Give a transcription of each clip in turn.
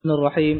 الرحيم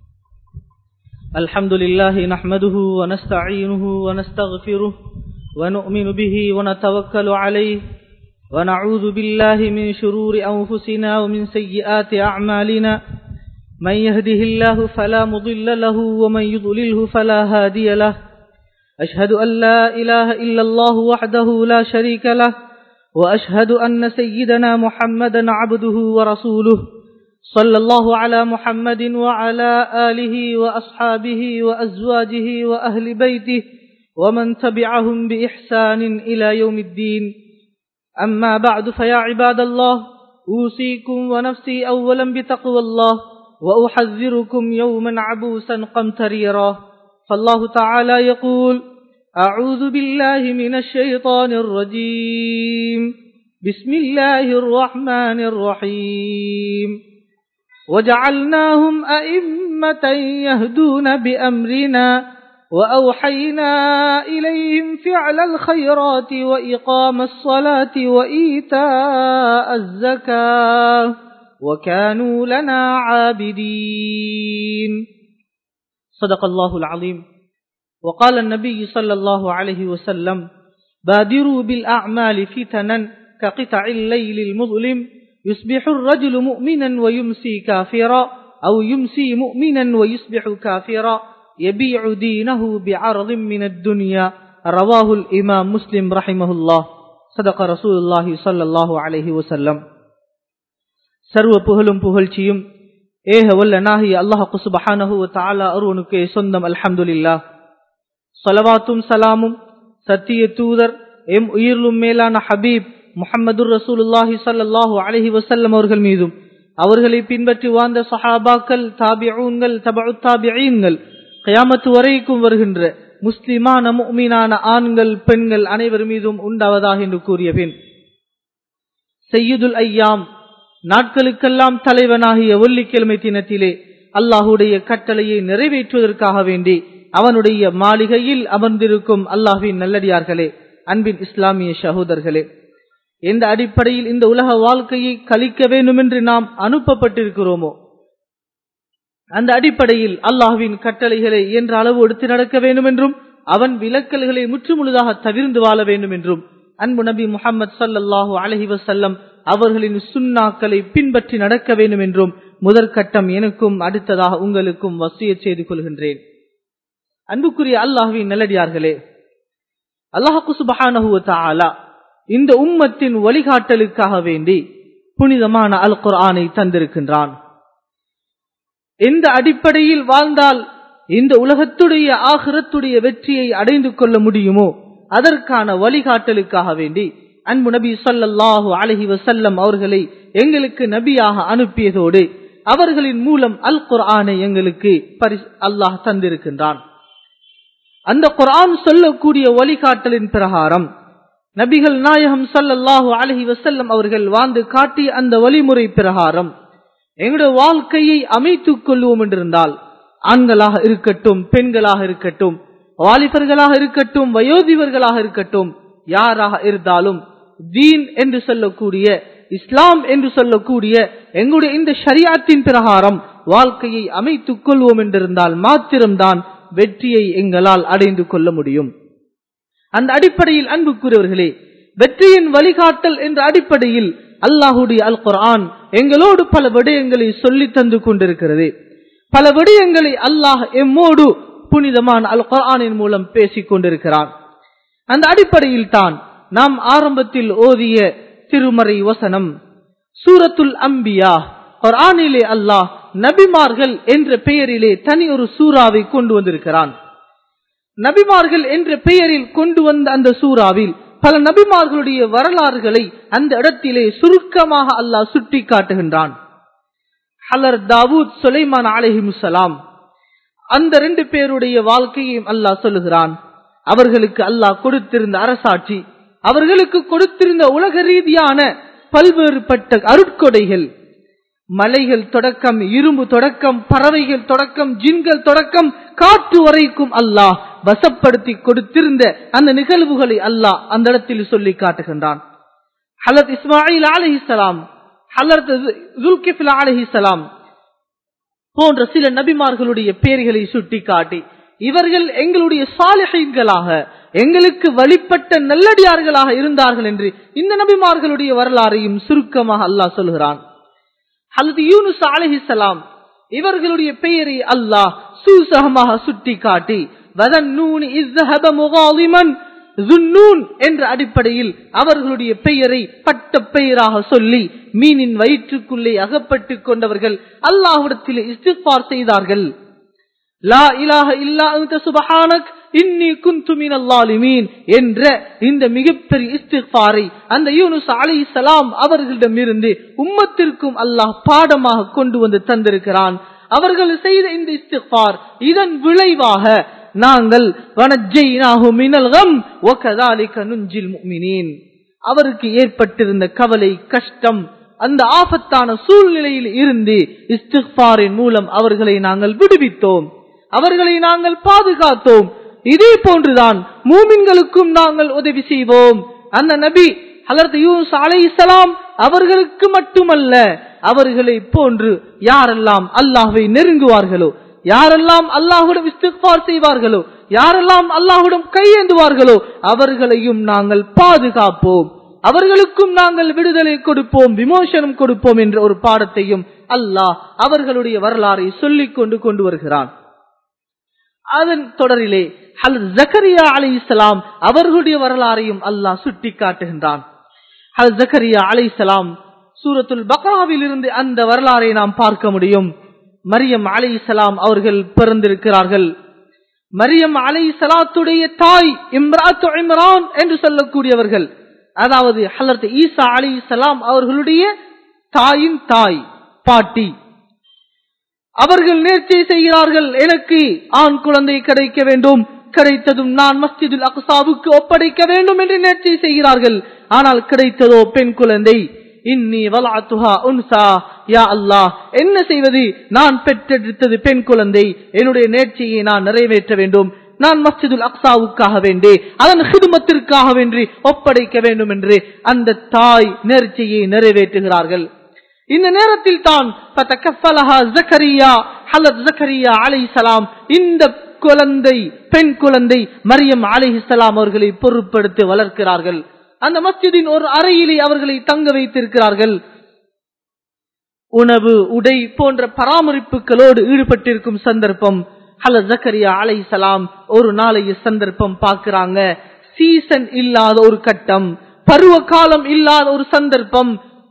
الحمد لله نحمده ونستعينه ونستغفره ونؤمن به ونتوكل عليه ونعوذ بالله من شرور أنفسنا ومن سيئات أعمالنا من يهده الله فلا مضل له ومن يضلله فلا هادي له أشهد أن لا إله إلا الله وحده لا شريك له وأشهد أن سيدنا محمدا عبده ورسوله صلى الله على محمد وعلى آله وأصحابه وأزواجه وأهل بيته ومن تبعهم بإحسان إلى يوم الدين أما بعد فيا عباد الله أوصيكم ونفسي أولا بتقوى الله وأحذركم يوما عبوسا قمتريرا فالله تعالى يقول أعوذ بالله من الشيطان الرجيم بسم الله الرحمن الرحيم وجعلناهم أئمة يهدون بأمرنا وأوحينا إليهم فعل الخيرات وإقام الصلاة وإيتاء الزكاة وكانوا لنا عابدين صدق الله العظيم وقال النبي صلى الله عليه وسلم بادروا بالأعمال فتنا كقطع الليل المظلم يصبح الرجل مؤمنا ويمسي كافرا أو يمسي مؤمنا ويصبح كافرا يبيع دينه بعرض من الدنيا رواه الإمام مسلم رحمه الله صدق رسول الله صلى الله عليه وسلم சர்வ புகழும் புகழ்ச்சியும் ஏக வல்ல நாகி அல்லாஹு சுபஹானஹு தாலா அருவனுக்கே சொந்தம் அல்ஹம்துலில்லா சலவாத்தும் சலாமும் சத்திய தூதர் எம் உயிர்லும் மேலான ஹபீப் முஹம்மது ரசூலுல்லாஹி சல்லாஹூ அலஹி வசல்லம் அவர்கள் மீதும் அவர்களை பின்பற்றி வாழ்ந்த சஹாபாக்கள் தாபிஊன்கள் தபு தாபியீன்கள் கயாமத்து வரைக்கும் வருகின்ற முஸ்லிமான முக்மீனான ஆண்கள் பெண்கள் அனைவர் மீதும் உண்டாவதாக என்று கூறிய பின் செய்யுதுல் ஐயாம் நாட்களுக்கெல்லாம் தலைவனாகிய வெள்ளிக்கிழமை தினத்திலே அல்லாஹுடைய கட்டளையை நிறைவேற்றுவதற்காக வேண்டி அவனுடைய மாளிகையில் அமர்ந்திருக்கும் அல்லாஹின் நல்லடியார்களே அன்பின் இஸ்லாமிய சகோதரர்களே எந்த அடிப்படையில் இந்த உலக வாழ்க்கையை கழிக்க வேண்டும் என்று நாம் அனுப்பப்பட்டிருக்கிறோமோ அந்த அடிப்படையில் அல்லாஹுவின் கட்டளைகளை என்ற அளவு எடுத்து நடக்க வேண்டும் என்றும் அவன் விலக்கல்களை முற்றுமுழுதாக தவிர்ந்து வாழ வேண்டும் என்றும் அன்பு நபி முகமது சல்லாஹூ அலஹி வசல்லம் அவர்களின் சுண்ணாக்களை பின்பற்றி நடக்க வேண்டும் என்றும் முதற்கட்டம் எனக்கும் அடுத்ததாக உங்களுக்கும் வசிய செய்து கொள்கின்றேன் அன்புக்குரிய அல்லாஹுவின் நல்லடியார்களே அல்லாஹு சுபஹானஹுவ இந்த உம்மத்தின் வழிகாட்டலுக்காக வேண்டி புனிதமான அல் குர்ஆனை தந்திருக்கின்றான் எந்த அடிப்படையில் வாழ்ந்தால் இந்த உலகத்துடைய ஆகிரத்துடைய வெற்றியை அடைந்து கொள்ள முடியுமோ அதற்கான வழிகாட்டலுக்காக வேண்டி அன்பு நபி சொல்லல்லாஹு அலஹி வசல்லம் அவர்களை எங்களுக்கு நபியாக அனுப்பியதோடு அவர்களின் மூலம் அல் குர்ஆனை எங்களுக்கு அல்லாஹ் தந்திருக்கின்றான் அந்த குர்ஆன் சொல்லக்கூடிய வழிகாட்டலின் பிரகாரம் நபிகள் நாயகம் சல்லல்லாஹு அலஹி வசல்லம் அவர்கள் வாழ்ந்து காட்டிய அந்த வழிமுறை பிரகாரம் எங்களுடைய வாழ்க்கையை அமைத்துக் கொள்வோம் என்றிருந்தால் ஆண்களாக இருக்கட்டும் பெண்களாக இருக்கட்டும் வாலிபர்களாக இருக்கட்டும் வயோதிபர்களாக இருக்கட்டும் யாராக இருந்தாலும் தீன் என்று சொல்லக்கூடிய இஸ்லாம் என்று சொல்லக்கூடிய எங்களுடைய இந்த ஷரியாத்தின் பிரகாரம் வாழ்க்கையை அமைத்துக் கொள்வோம் என்றிருந்தால் மாத்திரம்தான் வெற்றியை எங்களால் அடைந்து கொள்ள முடியும் அந்த அடிப்படையில் அன்புக்குரியவர்களே வெற்றியின் வழிகாட்டல் என்ற அடிப்படையில் அல்லாஹுடைய அல் குர்ஆன் எங்களோடு பல விடயங்களை சொல்லி தந்து கொண்டிருக்கிறது பல விடயங்களை அல்லாஹ் எம்மோடு புனிதமான அல் குர்ஆனின் மூலம் பேசிக் கொண்டிருக்கிறான் அந்த அடிப்படையில் தான் நாம் ஆரம்பத்தில் ஓதிய திருமறை வசனம் சூரத்துல் அம்பியா குர்ஆனிலே அல்லாஹ் நபிமார்கள் என்ற பெயரிலே தனி ஒரு சூறாவை கொண்டு வந்திருக்கிறான் நபிமார்கள் என்ற பெயரில் கொண்டு வந்த அந்த சூறாவில் பல நபிமார்களுடைய வரலாறுகளை அந்த இடத்திலே சுருக்கமாக அல்லாஹ் சுட்டி காட்டுகின்றான் ஹலர் தாவூத் சுலைமான் அலஹிமுசலாம் அந்த ரெண்டு பேருடைய வாழ்க்கையையும் அல்லாஹ் சொல்லுகிறான் அவர்களுக்கு அல்லாஹ் கொடுத்திருந்த அரசாட்சி அவர்களுக்கு கொடுத்திருந்த உலக ரீதியான பல்வேறுபட்ட அருட்கொடைகள் மலைகள் தொடக்கம் இரும்பு தொடக்கம் பறவைகள் தொடக்கம் ஜின்கள் தொடக்கம் காற்று வரைக்கும் அல்லாஹ் வசப்படுத்தி கொடுத்திருந்த அந்த நிகழ்வுகளை அல்லாஹ் அந்த இடத்தில் சொல்லி காட்டுகின்றான் ஹலத் இஸ்மாயில் அலிஹிசலாம் ஹலரத் ஜுல்கிஃபில் அலிஹிசலாம் போன்ற சில நபிமார்களுடைய பெயர்களை சுட்டிக்காட்டி இவர்கள் எங்களுடைய சாலிஹீன்களாக எங்களுக்கு வழிபட்ட நல்லடியார்களாக இருந்தார்கள் என்று இந்த நபிமார்களுடைய வரலாறையும் சுருக்கமாக அல்லாஹ் சொல்கிறான் அல்லது யூனுஸ் அலைஹிஸ்ஸலாம் இவர்களுடைய பெயரை அல்லாஹ் சூசகமாக சுட்டிக்காட்டி வதன்னூன் இஸ்ஹப முகாலிமன் ஜுன்னூன் என்ற அடிப்படையில் அவர்களுடைய பெயரை பட்ட பெயராக சொல்லி மீனின் வயிற்றுக்குள்ளே அகப்பட்டுக் கொண்டவர்கள் அல்லாஹ்விடத்தில் இஸ்திஃபார் செய்தார்கள் லா இலாஹ இல்லா அன்த சுபஹானக் இன்னி குந்து மினல் லாலிமீன் என்ற இந்த மிகப்பெரிய இஸ்திஃபாரை அந்த யூனுஸ் அலைஹிஸ்ஸலாம் அவர்களிடமிருந்து உம்மத்திற்கும் அல்லாஹ் பாடமாக கொண்டு வந்து தந்திருக்கிறான் அவர்கள் செய்த இந்த இஸ்திஃபார் இதன் விளைவாக நாங்கள் வனஜைனாஹு மினல் கம் வகதாலிக நுஞ்சில் முஃமினீன் அவருக்கு ஏற்பட்டிருந்த கவலை கஷ்டம் அந்த ஆபத்தான சூழ்நிலையில் இருந்து இஸ்திஃபாரின் மூலம் அவர்களை நாங்கள் விடுவித்தோம் அவர்களை நாங்கள் பாதுகாத்தோம் இதே போன்றுதான் மூமின்களுக்கும் நாங்கள் உதவி செய்வோம் அந்த நபி ஹலரத் யூஸ் அலைஹிஸ்ஸலாம் அவர்களுக்கு மட்டுமல்ல அவர்களை போன்று யாரெல்லாம் அல்லாஹ்வை நெருங்குவார்களோ யாரெல்லாம் அல்லாஹுடன் இஸ்திக்பார் செய்வார்களோ யாரெல்லாம் அல்லாஹுடன் கையேந்துவார்களோ அவர்களையும் நாங்கள் பாதுகாப்போம் அவர்களுக்கும் நாங்கள் விடுதலை கொடுப்போம் விமோசனம் கொடுப்போம் என்ற ஒரு பாடத்தையும் அல்லாஹ் அவர்களுடைய வரலாறை சொல்லிக் கொண்டு கொண்டு வருகிறான் அதன் தொடரிலே ஹல் ஜக்கரியா அலி இஸ்லாம் அவர்களுடைய வரலாறையும் அல்லாஹ் சுட்டி காட்டுகின்றான் ஹல் ஜக்கரியா அலி இஸ்லாம் சூரத்துல் பக்ராவில் இருந்து அந்த வரலாறை நாம் பார்க்க முடியும் மரியம் அலை இஸ்லாம் அவர்கள் பிறந்திருக்கிறார்கள் மரியம் அலை சலாத்துடைய தாய் இம்ராத்து இம்ரான் என்று சொல்லக்கூடியவர்கள் அதாவது ஹலரத் ஈசா அலி சலாம் அவர்களுடைய தாயின் தாய் பாட்டி அவர்கள் நேர்ச்சை செய்கிறார்கள் எனக்கு ஆண் குழந்தை கிடைக்க வேண்டும் கிடைத்ததும் நான் மஸ்ஜிதுல் அக்சாவுக்கு ஒப்படைக்க வேண்டும் என்று நேர்ச்சை செய்கிறார்கள் ஆனால் கிடைத்ததோ பெண் குழந்தை இன்னி வலாத்துஹா உன்சா யா அல்லாஹ் என்ன செய்வது நான் பெற்றெடுத்தது பெண் குழந்தை என்னுடைய நேர்ச்சியை நான் நிறைவேற்ற வேண்டும் நான் மஸ்ஜிதுல் அக்சாவுக்காக வேண்டி அதன் ஹிதுமத்திற்காக வேண்டி ஒப்படைக்க வேண்டும் என்று அந்த தாய் நேர்ச்சியை நிறைவேற்றுகிறார்கள் இந்த நேரத்தில் தான் அலைசலாம் இந்த குழந்தை பெண் குழந்தை மரியம் அலிஹிஸ்லாம் அவர்களை பொருட்படுத்தி வளர்க்கிறார்கள் அந்த மஸ்ஜிதின் ஒரு அறையிலே அவர்களை தங்க வைத்திருக்கிறார்கள் உணவு உடை போன்ற பராமரிப்புகளோடு ஈடுபட்டிருக்கும் சந்தர்ப்பம் ஹல ஜக்கரியா அலை சலாம் ஒரு நாளைய சந்தர்ப்பம் பார்க்கிறாங்க சீசன் இல்லாத ஒரு கட்டம் பருவ காலம் இல்லாத ஒரு சந்தர்ப்பம்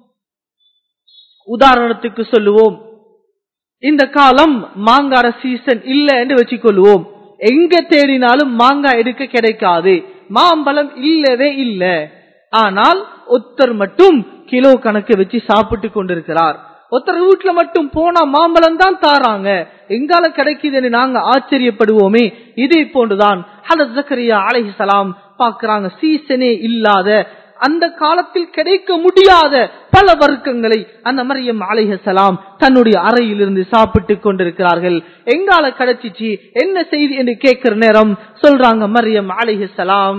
உதாரணத்துக்கு சொல்லுவோம் இந்த காலம் மாங்கார சீசன் இல்ல என்று வச்சுக்கொள்வோம் எங்க தேடினாலும் மாங்காய் எடுக்க கிடைக்காது மாம்பழம் இல்லவே இல்ல ஆனால் ஒத்தர் மட்டும் கிலோ கணக்கு வச்சு சாப்பிட்டு கொண்டிருக்கிறார் ஒருத்தர் வீட்டுல மட்டும் போனா மாம்பழம் தான் தாராங்க எங்கால கிடைக்குதுன்னு நாங்க ஆச்சரியப்படுவோமே இதே போன்றுதான் ஹலத் ஜக்கரியா அலைஹிசலாம் பாக்குறாங்க சீசனே இல்லாத அந்த காலத்தில் கிடைக்க முடியாத பல வர்க்கங்களை அந்த மரியம் அலைஹலாம் தன்னுடைய அறையிலிருந்து சாப்பிட்டு கொண்டிருக்கிறார்கள் எங்கால கிடைச்சிச்சு என்ன செய்தி என்று கேட்கிற நேரம் சொல்றாங்க மரியம் அலைஹலாம்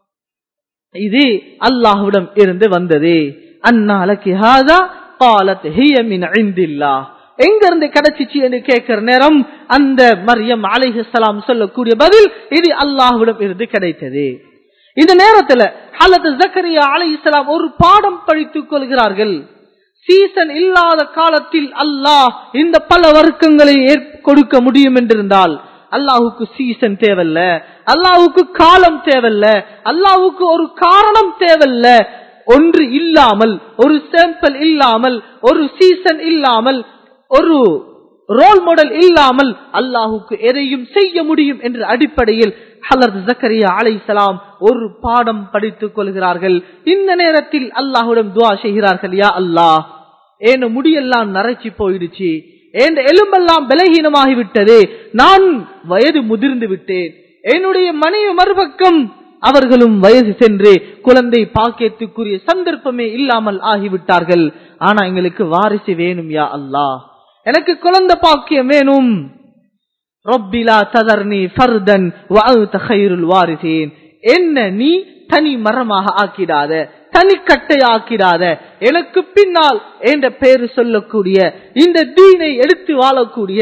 இது அல்லாஹுவிடம் இருந்து வந்தது அந்நாளைக்கு ஹாதா காலத் ஹிய மின் ஐந்தில்லா எங்க இருந்து கிடைச்சிச்சு என்று கேட்கிற நேரம் அந்த மரியம் அலைஹலாம் சொல்லக்கூடிய பதில் இது அல்லாஹுவிடம் இருந்து கிடைத்தது இந்த நேரத்துல அல்லது ஜக்கரியா அலை இஸ்லாம் ஒரு பாடம் படித்துக் கொள்கிறார்கள் சீசன் இல்லாத காலத்தில் அல்லாஹ் இந்த பல வர்க்கங்களை கொடுக்க முடியும் என்றிருந்தால் அல்லாஹுக்கு சீசன் தேவையில்ல அல்லாஹுக்கு காலம் தேவையில்ல அல்லாஹுக்கு ஒரு காரணம் தேவையில்ல ஒன்று இல்லாமல் ஒரு சாம்பிள் இல்லாமல் ஒரு சீசன் இல்லாமல் ஒரு ரோல் மாடல் இல்லாமல் அல்லாஹுக்கு எதையும் செய்ய முடியும் என்ற அடிப்படையில் ஹலர் ஜக்கரியா அலை சலாம் ஒரு பாடம் படித்துக் கொள்கிறார்கள் இந்த நேரத்தில் அல்லாஹுடன் துவா செய்கிறார்கள் யா அல்லாஹ் ஏன் முடியெல்லாம் நரைச்சி போயிடுச்சு என் எலும்பெல்லாம் பலகீனமாகி விட்டது நான் வயது முதிர்ந்து விட்டேன் என்னுடைய மனைவி மறுபக்கம் அவர்களும் வயது சென்று குழந்தை பாக்கியத்துக்குரிய சந்தர்ப்பமே இல்லாமல் ஆகிவிட்டார்கள் ஆனா எங்களுக்கு வாரிசு வேணும் யா அல்லாஹ் எனக்கு குழந்தை பாக்கியம் வேணும் ரொப்பிலா ததர்னி ஃபர்தன் வாரிசேன் என்ன நீ தனி மரமாக ஆக்கிடாத தனிக்கட்டையாக்கிடாத எனக்கு பின்னால் என்ற பெயர் சொல்லக்கூடிய இந்த தீனை எடுத்து வாழக்கூடிய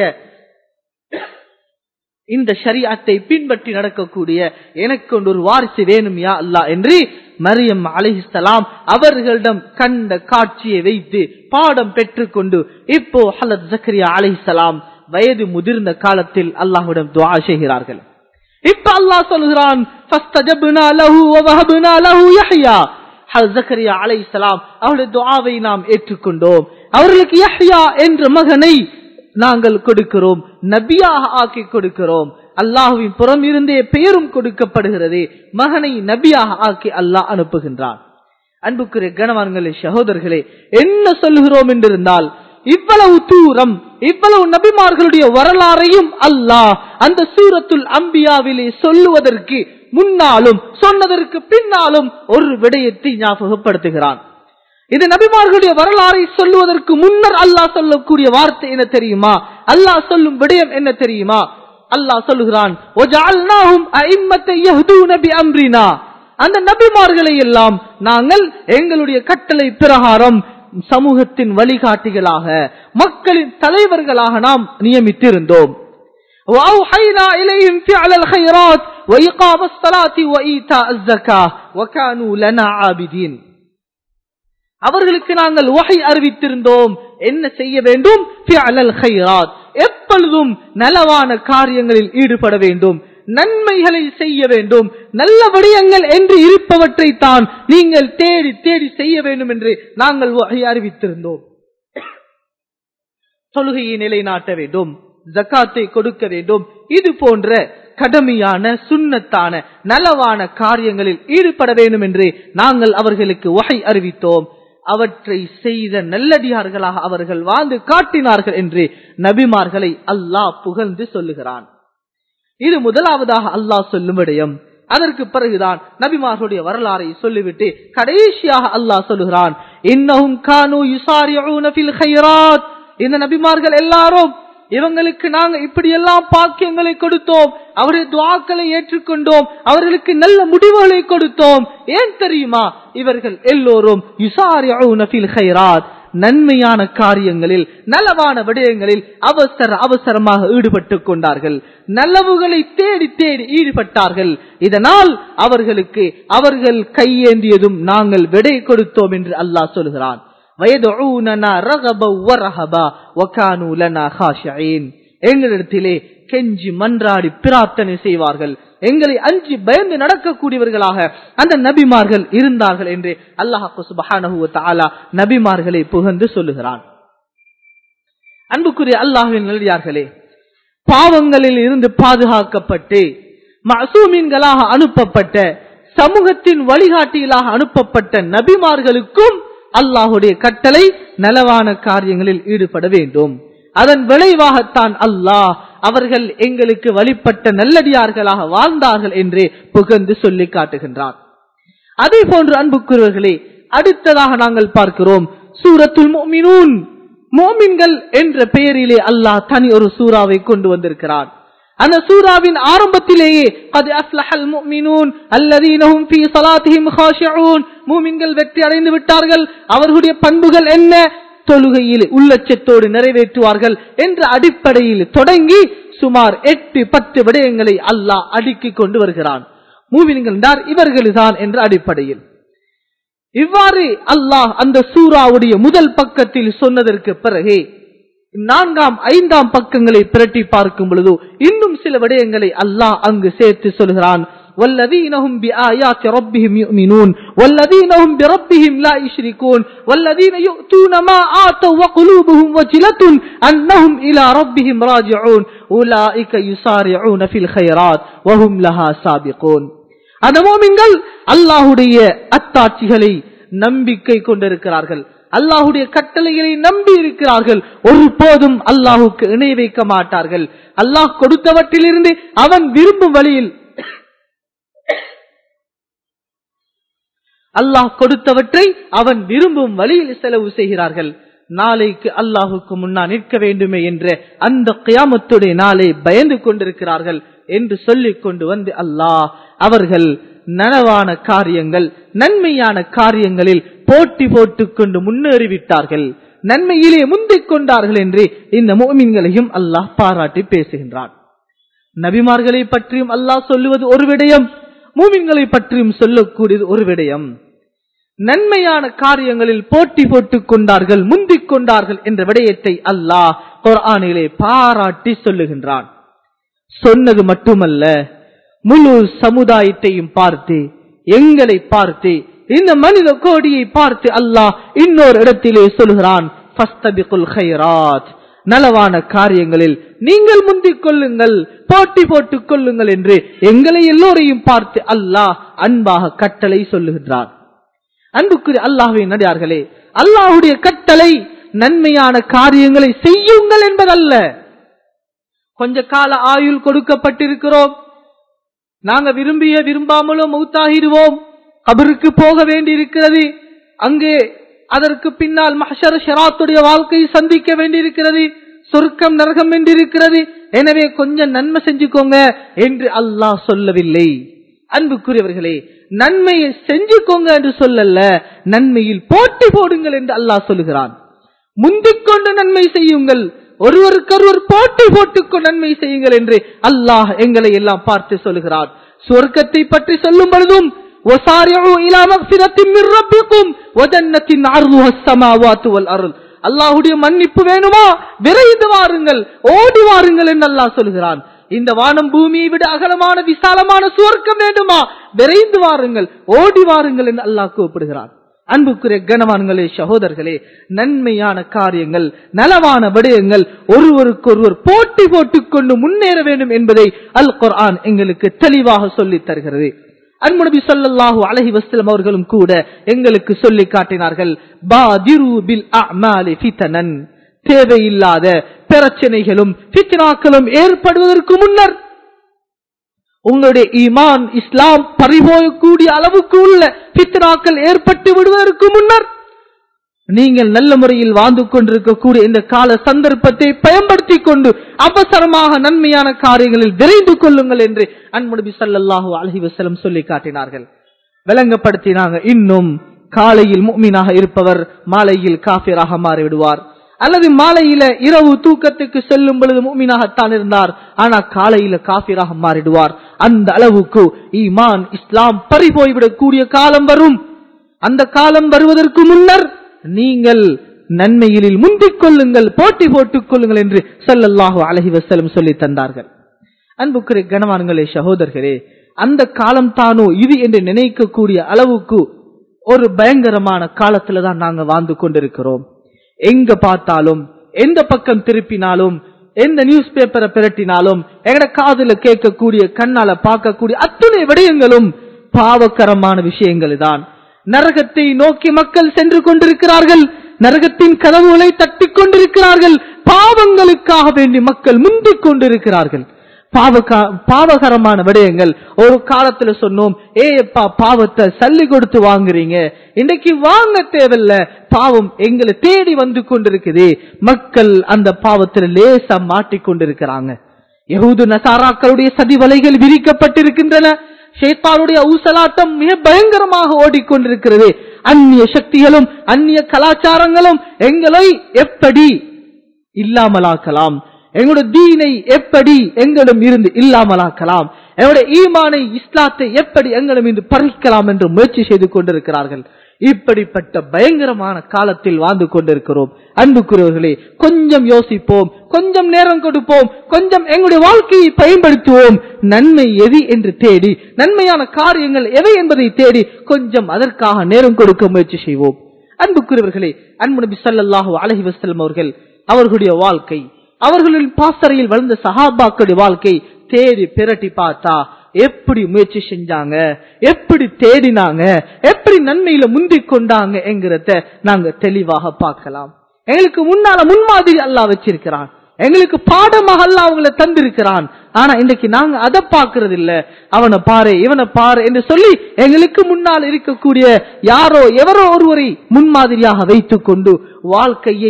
இந்த ஷரியாத்தை பின்பற்றி நடக்கக்கூடிய எனக்கு ஒன்று ஒரு வாரிசு வேணும் யா அல்லா என்று மரியம் அலிஹிஸ்லாம் அவர்களிடம் கண்ட காட்சியை வைத்து பாடம் பெற்றுக்கொண்டு இப்போ ஹலத் ஜக்கரியா அலிஹிஸ்லாம் வயது முதிர்ந்த காலத்தில் அல்லாஹ்விடம் துவா செய்கிறார்கள் இப்ப அல்லாஹ் சொல்கிறான் فاستجبنا له ووهبنا له يحيى ஜக்கரியா அலைஹிஸ்ஸலாம் அவருடைய துஆவை நாம் ஏற்றுக்கொண்டோம் அவர்களுக்கு யஹ்யா என்ற மகனை நாங்கள் கொடுக்கிறோம் நபியாக ஆக்கி கொடுக்கிறோம் அல்லாஹுவின் புறம் இருந்தே பெயரும் கொடுக்கப்படுகிறது மகனை நபியாக ஆக்கி அல்லாஹ் அனுப்புகின்றான் அன்புக்குரிய கணவான்களே சகோதரர்களே என்ன சொல்லுகிறோம் என்றிருந்தால் இவ்வளவு தூரம் இவ்வளவு நபிமார்களுடைய வரலாறையும் அல்லாஹ் அந்த சூரத்துல் அம்பியாவிலே சொல்லுவதற்கு முன்னாலும் சொன்னதற்கு பின்னாலும் ஒரு விடயத்தை ஞாபகப்படுத்துகிறான் இது நபிமார்களுடைய வரலாறை சொல்லுவதற்கு முன்னர் அல்லாஹ் சொல்லக்கூடிய வார்த்தை என்ன தெரியுமா அல்லாஹ் சொல்லும் விடயம் என்ன தெரியுமா அல்லாஹ் சொல்லுகிறான் அந்த நபிமார்களை எல்லாம் நாங்கள் எங்களுடைய கட்டளை பிரகாரம் சமூகத்தின் வழிகாட்டிகளாக மக்களின் தலைவர்களாக நாம் நியமித்திருந்தோம் وأوحينا إليهم فعل الخيرات وإقام الصلاة وإيتاء الزكاة وكانوا لنا عابدين அவர்களுக்கு நாங்கள் வகை அறிவித்திருந்தோம் என்ன செய்ய வேண்டும் எப்பொழுதும் நலவான காரியங்களில் ஈடுபட வேண்டும் நன்மைகளை செய்ய வேண்டும் நல்ல விடயங்கள் என்று இருப்பவற்றை தான் நீங்கள் தேடி தேடி செய்ய வேண்டும் என்று நாங்கள் வகை அறிவித்திருந்தோம் தொழுகையை நிலைநாட்ட வேண்டும் ஜக்காத்தை கொடுக்க வேண்டும் இது போன்ற கடமையான சுண்ணத்தான நலவான காரியங்களில் ஈடுபட வேண்டும் என்று நாங்கள் அவர்களுக்கு வகை அறிவித்தோம் அவற்றை செய்த நல்லடியார்களாக அவர்கள் வாழ்ந்து காட்டினார்கள் என்று நபிமார்களை அல்லாஹ் புகழ்ந்து சொல்லுகிறான் இது முதலாவதாக அல்லாஹ் சொல்லும் விடயம் அதற்கு பிறகுதான் நபிமார்களுடைய வரலாறை சொல்லிவிட்டு கடைசியாக அல்லாஹ் சொல்லுகிறான் இன்னும் கானு இந்த நபிமார்கள் எல்லாரும் இவங்களுக்கு நாங்க இப்படி எல்லாம் பாக்கியங்களை கொடுத்தோம் அவருடைய துவாக்களை ஏற்றுக்கொண்டோம் அவர்களுக்கு நல்ல முடிவுகளை கொடுத்தோம் ஏன் தெரியுமா இவர்கள் எல்லோரும் நன்மையான காரியங்களில் நலவான விடயங்களில் அவசர அவசரமாக ஈடுபட்டுக் கொண்டார்கள் நல்லவுகளை தேடி தேடி ஈடுபட்டார்கள் இதனால் அவர்களுக்கு அவர்கள் கையேந்தியதும் நாங்கள் விடை கொடுத்தோம் என்று அல்லாஹ் சொல்கிறான் எங்களிடத்திலே கெஞ்சி மன்றாடி பிரார்த்தனை செய்வார்கள் எங்களை அஞ்சி பயந்து நடக்கக்கூடியவர்களாக அந்த நபிமார்கள் இருந்தார்கள் என்று அல்லாஹு சுபஹானஹுவ நபிமார்களை புகழ்ந்து சொல்லுகிறான் அன்புக்குரிய அல்லாஹின் நல்லியார்களே பாவங்களில் இருந்து பாதுகாக்கப்பட்டு மசூமீன்களாக அனுப்பப்பட்ட சமூகத்தின் வழிகாட்டிகளாக அனுப்பப்பட்ட நபிமார்களுக்கும் அல்லாஹுடைய கட்டளை நலவான காரியங்களில் ஈடுபட வேண்டும் அதன் விளைவாகத்தான் அல்லாஹ் அவர்கள் எங்களுக்கு வழிபட்ட நல்லடியார்களாக வாழ்ந்தார்கள் என்று புகழ்ந்து சொல்லி காட்டுகின்றார் அதே போன்று அன்புக்குரியவர்களே அடுத்ததாக நாங்கள் பார்க்கிறோம் சூரத்துல் மோமினூன் மோமின்கள் என்ற பெயரிலே அல்லாஹ் தனி ஒரு சூறாவை கொண்டு வந்திருக்கிறான் அந்த சூறாவின் ஆரம்பத்திலேயே அது அஸ்லஹல் முஃமினூன் அல்லதீனஹும் ஃபீ ஸலாத்திஹிம் காஷிஊன் மூமின்கள் வெற்றி அடைந்து விட்டார்கள் அவர்களுடைய பண்புகள் என்ன தொழுகையில் உள்ளச்சத்தோடு நிறைவேற்றுவார்கள் என்ற அடிப்படையில் தொடங்கி சுமார் எட்டு பத்து விடயங்களை அல்லாஹ் அடுக்கிக் கொண்டு வருகிறான் மூமின்கள் என்றார் இவர்கள்தான் என்ற அடிப்படையில் இவ்வாறு அல்லாஹ் அந்த சூறாவுடைய முதல் பக்கத்தில் சொன்னதற்கு பிறகு நான்காம் ஐந்தாம் பக்கங்களை பிரட்டி பார்க்கும் பொழுது இன்னும் சில விடயங்களை அல்லாஹ் அங்கு சேர்த்து சொல்கிறான் والذين هم بآيات ربهم يؤمنون والذين هم بربهم لا يشركون والذين يؤتون ما آتوا وقلوبهم وجلة أنهم إلى ربهم راجعون أولئك يسارعون في الخيرات وهم லஹா சாபிகூன் அந்த மோமின்கள் அல்லாஹுடைய அத்தாட்சிகளை நம்பிக்கை கொண்டிருக்கிறார்கள் அல்லாஹுடைய கட்டளைகளை நம்பி இருக்கிறார்கள் ஒருபோதும் அல்லாஹுக்கு இணை வைக்க மாட்டார்கள் அல்லாஹ் கொடுத்தவற்றிலிருந்து அவன் விரும்பும் வழியில் அல்லாஹ் கொடுத்தவற்றை அவன் விரும்பும் வழியில் செலவு செய்கிறார்கள் நாளைக்கு அல்லாஹுக்கு முன்னா நிற்க வேண்டுமே என்ற அந்த கியாமத்துடைய நாளை பயந்து கொண்டிருக்கிறார்கள் என்று சொல்லிக் கொண்டு வந்து அல்லாஹ் அவர்கள் நனவான காரியங்கள் நன்மையான காரியங்களில் போட்டி போட்டுக் கொண்டு முன்னேறிவிட்டார்கள் நன்மையிலே முந்திக் கொண்டார்கள் என்று இந்த மோமின்களையும் அல்லாஹ் பாராட்டி பேசுகின்றான் நபிமார்களை பற்றியும் அல்லாஹ் சொல்லுவது ஒரு விடயம் மூமின்களை பற்றியும் சொல்லக்கூடியது ஒரு விடயம் நன்மையான காரியங்களில் போட்டி போட்டுக் கொண்டார்கள் முந்திக் கொண்டார்கள் என்ற விடயத்தை அல்லாஹ் குர்ஆனிலே பாராட்டி சொல்லுகின்றான் சொன்னது மட்டுமல்ல முழு சமுதாயத்தையும் பார்த்து எங்களை பார்த்து இந்த மனித கோடியை பார்த்து அல்லாஹ் இன்னொரு இடத்திலே சொல்கிறான் ஃபஸ்தபிகுல் கைராத் நலவான காரியங்களில் நீங்கள் முந்திக் கொள்ளுங்கள் போட்டி போட்டுக் கொள்ளுங்கள் என்று எங்களை எல்லோரையும் பார்த்து அல்லாஹ் அன்பாக கட்டளை சொல்லுகின்றான் அன்புக்குரிய அல்லாஹுவின் நடிகார்களே அல்லாஹுடைய கட்டளை நன்மையான காரியங்களை செய்யுங்கள் என்பதல்ல கொஞ்ச கால ஆயுள் கொடுக்கப்பட்டிருக்கிறோம் நாங்க விரும்பிய விரும்பாமலோ மௌத்தாகிடுவோம் கபருக்கு போக வேண்டியிருக்கிறது அங்கே அதற்கு பின்னால் மஹஷர ஷராத்துடைய வாழ்க்கையை சந்திக்க வேண்டியிருக்கிறது சொர்க்கம் நரகம் என்றிருக்கிறது எனவே கொஞ்சம் நன்மை செஞ்சுக்கோங்க என்று அல்லாஹ் சொல்லவில்லை அன்புக்குரியவர்களே நன்மையை செஞ்சுக்கோங்க என்று சொல்லல நன்மையில் போட்டி போடுங்கள் என்று அல்லாஹ் சொல்லுகிறான் முந்திக்கொண்டு நன்மை செய்யுங்கள் ஒருவருக்கொருவர் போட்டி போட்டுக்கொண்டு நன்மை செய்யுங்கள் என்று அல்லாஹ் எங்களை எல்லாம் பார்த்து சொல்லுகிறான் சொர்க்கத்தை பற்றி சொல்லும் பொழுதும் وَسَارِعُوا إِلَى مَغْفِرَةٍ مِّن رَّبِّكُمْ وَجَنَّةٍ عَرْضُهَا السَّمَاوَاتُ وَالْأَرْضُ அல்லாஹ்வுடைய மன்னிப்பு வேணுமா விரைந்து வாருங்கள் ஓடி வாருங்கள் என்று அல்லாஹ் சொல்கிறான் இந்த வானம் பூமியை விட அகலமான விசாலமான சுவர்க்கம் வேண்டுமா விரைந்து வாருங்கள் ஓடி வாருங்கள் என்று அல்லாஹ் கூப்பிடுகிறான் அன்புக்குரிய கனவான்களே சகோதரர்களே நன்மையான காரியங்கள் நலவான விடயங்கள் ஒருவருக்கொருவர் போட்டி போட்டுக்கொண்டு முன்னேற வேண்டும் என்பதை அல் குர்ஆன் எங்களுக்கு தெளிவாக சொல்லித் தருகிறது அன்புநபி ஸல்லல்லாஹு அலைஹி வஸல்லம் அவர்களும் கூட எங்களுக்கு சொல்லி காட்டினார்கள் பாதிரு பில் அஅமாலி ஃபிதனன் தேவையில்லாத பிரச்சனைகளும் ஃபித்னாக்களும் ஏற்படுவதற்கு முன்னர் உங்களுடைய ஈமான் இஸ்லாம் பறிபோயக்கூடிய அளவுக்கு உள்ள ஃபித்னாக்கள் ஏற்பட்டு விடுவதற்கு முன்னர் நீங்கள் நல்ல முறையில் வாழ்ந்து கொண்டிருக்கக்கூடிய இந்த கால சந்தர்ப்பத்தை பயன்படுத்திக் கொண்டு அவசரமாக நன்மையான காரியங்களில் விரைந்து கொள்ளுங்கள் என்று அன்புநபி ஸல்லல்லாஹு அலைஹி வஸல்லம் சொல்லி காட்டினார்கள் விளங்கப்படுத்தினாங்க இன்னும் காலையில் முக்மீனாக இருப்பவர் மாலையில் காஃபிராக மாறிவிடுவார் அல்லது மாலையில இரவு தூக்கத்துக்கு செல்லும் பொழுது முக்மீனாகத்தான் இருந்தார் ஆனா காலையில காஃபிராக மாறிடுவார் அந்த அளவுக்கு ஈமான் இஸ்லாம் பறி போய்விடக்கூடிய காலம் வரும் அந்த காலம் வருவதற்கு முன்னர் நீங்கள் நன்மையிலில் முந்திக் கொள்ளுங்கள் போட்டி போட்டுக் கொள்ளுங்கள் என்று ஸல்லல்லாஹு அலைஹி வஸல்லம் சொல்லி தந்தார்கள் அன்புக்குரிய கனவான்களே சகோதரர்களே அந்த காலம் தானோ இது என்று நினைக்கக்கூடிய அளவுக்கு ஒரு பயங்கரமான காலத்துல தான் நாங்க வாழ்ந்து கொண்டிருக்கிறோம் எங்க பார்த்தாலும் எந்த பக்கம் திருப்பினாலும் எந்த நியூஸ் பேப்பரை பிரட்டினாலும் எங்கட காதுல கேட்கக்கூடிய கண்ணால பார்க்கக்கூடிய அத்துணை விடயங்களும் பாவக்கரமான விஷயங்கள் தான் நரகத்தை நோக்கி மக்கள் சென்று கொண்டிருக்கிறார்கள் நரகத்தின் கதவுகளை தட்டிக் கொண்டிருக்கிறார்கள் பாவங்களுக்காக வேண்டி மக்கள் முந்திக் கொண்டிருக்கிறார்கள் பாவகா- பாவகரமான விடயங்கள் ஒரு காலத்துல சொன்னோம் ஏ எப்பா பாவத்தை சல்லி கொடுத்து வாங்குறீங்க இன்னைக்கு வாங்க தேவையில்ல பாவம் எங்களை தேடி வந்து கொண்டிருக்குது மக்கள் அந்த பாவத்துல லேசா மாட்டிக்கொண்டிருக்கிறாங்க யகூது நசாராக்களுடைய சதி வலைகள் விரிக்கப்பட்டிருக்கின்றன ஷேத்தானுடைய ஊசலாட்டம் மிக பயங்கரமாக ஓடிக்கொண்டிருக்கிறது அந்நிய சக்திகளும் அந்நிய கலாச்சாரங்களும் எங்களை எப்படி இல்லாமலாக்கலாம் எங்களுடைய தீனை எப்படி எங்களிடம் இருந்து இல்லாமலாக்கலாம் எங்களுடைய ஈமானை இஸ்லாத்தை எப்படி எங்களிடம் இருந்து பறிக்கலாம் என்று முயற்சி செய்து கொண்டிருக்கிறார்கள் இப்படிப்பட்ட பயங்கரமான காலத்தில் வாழ்ந்து கொண்டிருக்கிறோம் அன்புக்குரியவர்களே கொஞ்சம் யோசிப்போம் கொஞ்சம் நேரம் கொடுப்போம் கொஞ்சம் எங்களுடைய வாழ்க்கையை பயன்படுத்துவோம் நன்மை எது என்று தேடி நன்மையான காரியங்கள் எவை என்பதை தேடி கொஞ்சம் அதற்காக நேரம் கொடுக்க முயற்சி செய்வோம் அன்புக்குரியவர்களே அன்பு நபி ஸல்லல்லாஹு அலைஹி வஸல்லம் அவர்கள் அவர்களுடைய வாழ்க்கை அவர்களின் பாசறையில் வளர்ந்த சஹாபாக்களுடைய வாழ்க்கை தேடி பிரட்டி பார்த்தா எப்படி முயற்சி செஞ்சாங்க எப்படி தேடினாங்க எப்படி நன்மையில முந்திக் கொண்டாங்க என்கிறத நாங்க தெளிவாக பார்க்கலாம் எங்களுக்கு முன்னால முன்மாதிரி அல்லாஹ் வச்சிருக்கிறான் எங்களுக்கு பாடமாக அல்லாஹ் அவங்கள தந்திருக்கிறான் ஆனா இன்னைக்கு நாங்க அதை பார்க்கறது இல்ல அவனை பாரு இவனை பாரு என்று சொல்லி எங்களுக்கு முன்னால் இருக்கக்கூடிய யாரோ எவரோ ஒருவரை முன்மாதிரியாக வைத்துக் கொண்டு வாழ்க்கையை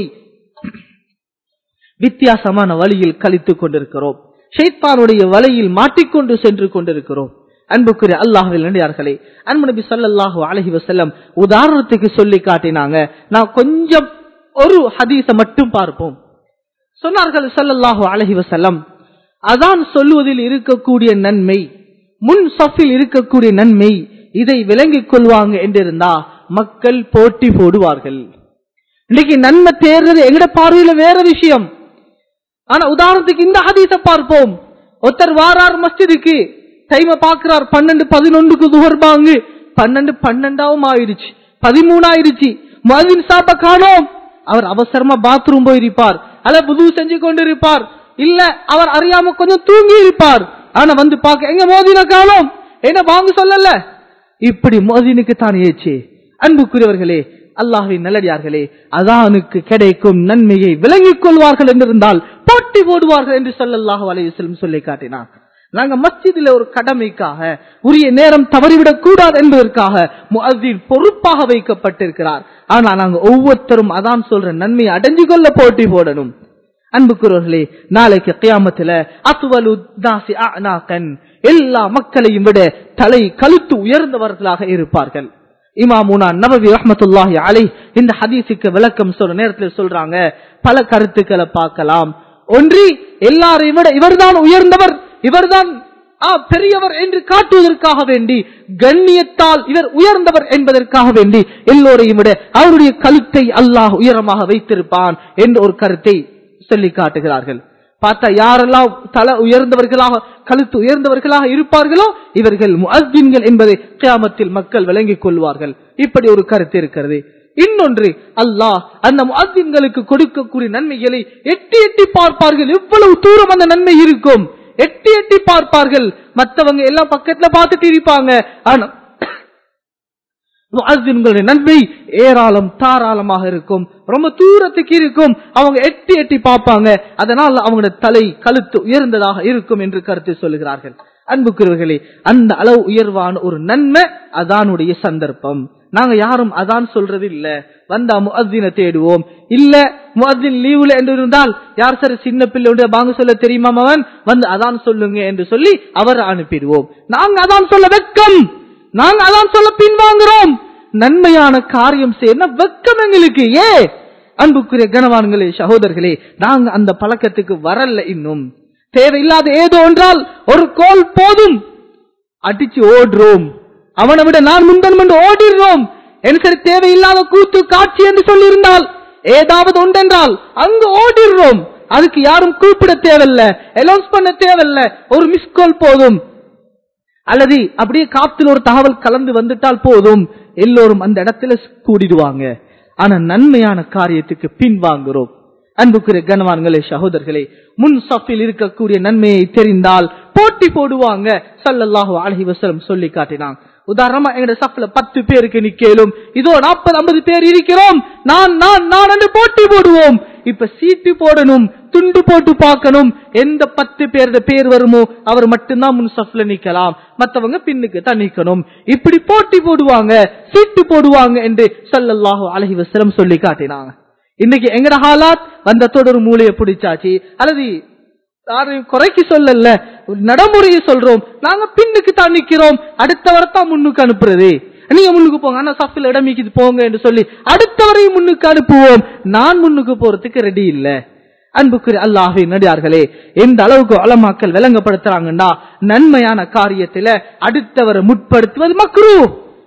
வித்தியாசமான வழியில் கழித்துக் கொண்டிருக்கிறோம் ஷைத்தானுடைய வலையில் மாட்டிக்கொண்டு சென்று கொண்டிருக்கிறோம் அன்புக்குரிய அல்லாஹ்வில் நடிகார்களே அன்பு நபி ஸல்லல்லாஹு அலைஹி வஸல்லம் உதாரணத்துக்கு சொல்லி காட்டினாங்க நான் கொஞ்சம் ஒரு ஹதீஸ மட்டும் பார்ப்போம் சொன்னார்கள் ஸல்லல்லாஹு அலைஹி வஸல்லம் அதான் சொல்லுவதில் இருக்கக்கூடிய நன்மை முன் சஃபில் இருக்கக்கூடிய நன்மை இதை விளங்கிக் கொள்வாங்க என்றிருந்தா மக்கள் போட்டி போடுவார்கள் இன்னைக்கு நன்மை தேர்றது எங்கட பார்வையில வேற விஷயம் ஆனா உதாரணத்துக்கு இந்த ஹதீஸ பார்ப்போம் ஒருத்தர் வாரார் மஸ்ஜிதுக்கு டைம பாக்குறார் பன்னெண்டு பதினொன்றுக்கு துகர்பாங்க பன்னெண்டு பன்னெண்டாவும் ஆயிருச்சு பதிமூணு ஆயிருச்சு மதின் சாப்ப காணோம் அவர் அவசரமா பாத்ரூம் போயிருப்பார் அல்ல புது செஞ்சு கொண்டு இருப்பார் இல்ல அவர் அறியாம கொஞ்சம் தூங்கி இருப்பார் ஆனா வந்து பாக்க எங்க மோதின காணோம் என்ன வாங்க சொல்லல இப்படி மோதினுக்கு தான் ஏச்சு அன்புக்குரியவர்களே அல்லாஹின் நல்லடியார்களே அதானுக்கு கிடைக்கும் நன்மையை விளங்கிக் கொள்வார்கள் என்றிருந்தால் போட்டி போடுவார்கள் என்று சொல்லல்லாஹு அலையுஸ்லம் சொல்லி காட்டினார் நாங்க மஸ்ஜிதில் ஒரு கடமைக்காக உரிய நேரம் தவறிவிடக் கூடாது என்பதற்காக முஅzzin பொறுப்பாக வைக்கப்பட்டிருக்கிறார் ஆனா நாங்க ஒவ்வொருத்தரும் அதான் சொல்ற நன்மையை அடைஞ்சு கொள்ள போட்டி போடணும் அன்புக்குரியவர்களே நாளைக்கு கியாமத்துல அத்துவலு தாசி அனாகன் எல்லா மக்களையும் விட தலை கழுத்து உயர்ந்தவர்களாக இருப்பார்கள் இமாமுனா நபவி ரஹ்மத்துல்லாஹி அலை இந்த ஹதீஸுக்கு விளக்கம் சொல்ற நேரத்தில் சொல்றாங்க பல கருத்துக்களை பார்க்கலாம் ஒன்றி எல்லாரையும் விட இவர்தான் உயர்ந்தவர் இவர்தான் ஆ, பெரியவர் என்று காட்டுவதற்காக வேண்டி கண்ணியத்தால் இவர் உயர்ந்தவர் என்பதற்காக வேண்டி எல்லோரையும் விட அவருடைய கழுத்தை அல்லாஹ் உயரமாக வைத்திருப்பான் என்ற ஒரு கருத்தை சொல்லி காட்டுகிறார்கள் பார்த்தா யாரெல்லாம் தலை உயர்ந்தவர்களாக கழுத்து உயர்ந்தவர்களாக இருப்பார்களோ இவர்கள் முஅஸ்ஸின்கள் என்பதை கியாமத்தில் மக்கள் விளங்கிக் கொள்வார்கள் இப்படி ஒரு கருத்து இருக்கிறது இன்னொன்று அல்லாஹ் அந்த முஅஸ்ஸின்களுக்கு கொடுக்கக்கூடிய நன்மைகளை எட்டி எட்டி பார்ப்பார்கள் எவ்வளவு தூரம் அந்த நன்மை இருக்கும் எட்டி எட்டி பார்ப்பார்கள் மத்தவங்க எல்லாம் பக்கத்துல பார்த்துட்டு இருப்பாங்க ஆனா முஅஸ்ஸின்களுடைய நன்மை ஏராளம் தாராளமாக இருக்கும் ரொம்ப தூரத்துக்கு இருக்கும் அவங்க எட்டி எட்டி பார்ப்பாங்க அதனால் அவங்களோட தலை கழுத்து உயர்ந்ததாக இருக்கும் என்று கருத்து சொல்லுகிறார்கள் அன்புக்குரியவர்களே அந்த அளவு உயர்வான ஒரு நன்மை அதானுடைய சந்தர்ப்பம் நாங்க யாரும் அதான் சொல்றது இல்ல வந்தா முஅஸ்ஸினை தேடுவோம் இல்ல முஅஸ்ஸின் லீவுல என்று இருந்தால் யார் சரி சின்ன பிள்ளை உண்டு வாங்க சொல்ல தெரியுமா அவன் வந்து அதான் சொல்லுங்க என்று சொல்லி அவரை அனுப்பிடுவோம் நாங்க அதான் சொல்ல வெட்கம் நாங்க அதான் சொல்ல பின்வாங்குறோம் நன்மையான காரியம் செய்ய வெக்கம் எங்களுக்கு ஏ அன்புக்குரிய கனவான்களே சகோதரர்களே நாங்க அந்த பழக்கத்துக்கு வரல இன்னும் தேவையில்லாத ஏதோ ஒன்றால் ஒரு கோல் போதும் அடிச்சு ஓடுறோம் அவனை விட நான் முந்தன் என்று ஓடிடுறோம் எனக்கு சரி தேவையில்லாத கூத்து காட்சி என்று சொல்லியிருந்தால் ஏதாவது உண்டென்றால் அங்கு ஓடிடுறோம் அதுக்கு யாரும் கூப்பிட தேவையில்ல அலௌன்ஸ் பண்ண தேவையில்ல ஒரு மிஸ் கால் போதும் அல்லது அப்படியே காத்துல ஒரு தகவல் கலந்து வந்துட்டால் போதும் எல்லோரும் அந்த இடத்துல கூடிடுவாங்க ஆனா நன்மையான காரியத்துக்கு பின்வாங்குறோம் அன்புக்குரிய கனவான்களே சகோதரர்களே முன் சஃபில் இருக்கக்கூடிய நன்மையை தெரிந்தால் போட்டி போடுவாங்க சல்லல்லாஹு அலைஹி வஸல்லம் சொல்லி காட்டினாங்க உதாரணமா எங்க சஃப்ல பத்து பேருக்கு நிக்கலும் இதோ நாற்பது ஐம்பது பேர் இருக்கிறோம் நான் நான் நான் என்று போட்டி போடுவோம் இப்ப சீட்டு போடணும் துண்டு போட்டு பார்க்கணும் எந்த பத்து பேருடைய பேர் வருமோ அவர் மட்டும்தான் முன் சஃப்ல நிக்கலாம் மத்தவங்க பின்னுக்கு தான் நிக்கணும் இப்படி போட்டி போடுவாங்க சீட்டு போடுவாங்க என்று சல்லல்லாஹு அலைஹி வஸல்லம் சொல்லி காட்டினாங்க இன்னைக்கு எங்கட ஹாலாத் வந்தத்தோட ஒரு மூளையை பிடிச்சாச்சு அல்லது யாரையும் குறைக்கு சொல்லல நடைமுறையை சொல்றோம் நாங்க பின்னுக்கு தான் நிக்கிறோம் அடுத்தவரை தான் முன்னுக்கு அனுப்புறது நீங்க முன்னுக்கு போங்க ஆனா சஃபில் இடமிக்கு போங்க என்று சொல்லி அடுத்தவரையும் முன்னுக்கு அனுப்புவோம் நான் முன்னுக்கு போறதுக்கு ரெடி இல்ல அன்புக்குரிய அல்லாஹே நடிகார்களே எந்த அளவுக்கு அலமாக்கள் விளங்கப்படுத்துறாங்கன்னா நன்மையான காரியத்துல அடுத்தவரை முற்படுத்துவது மக்ரூ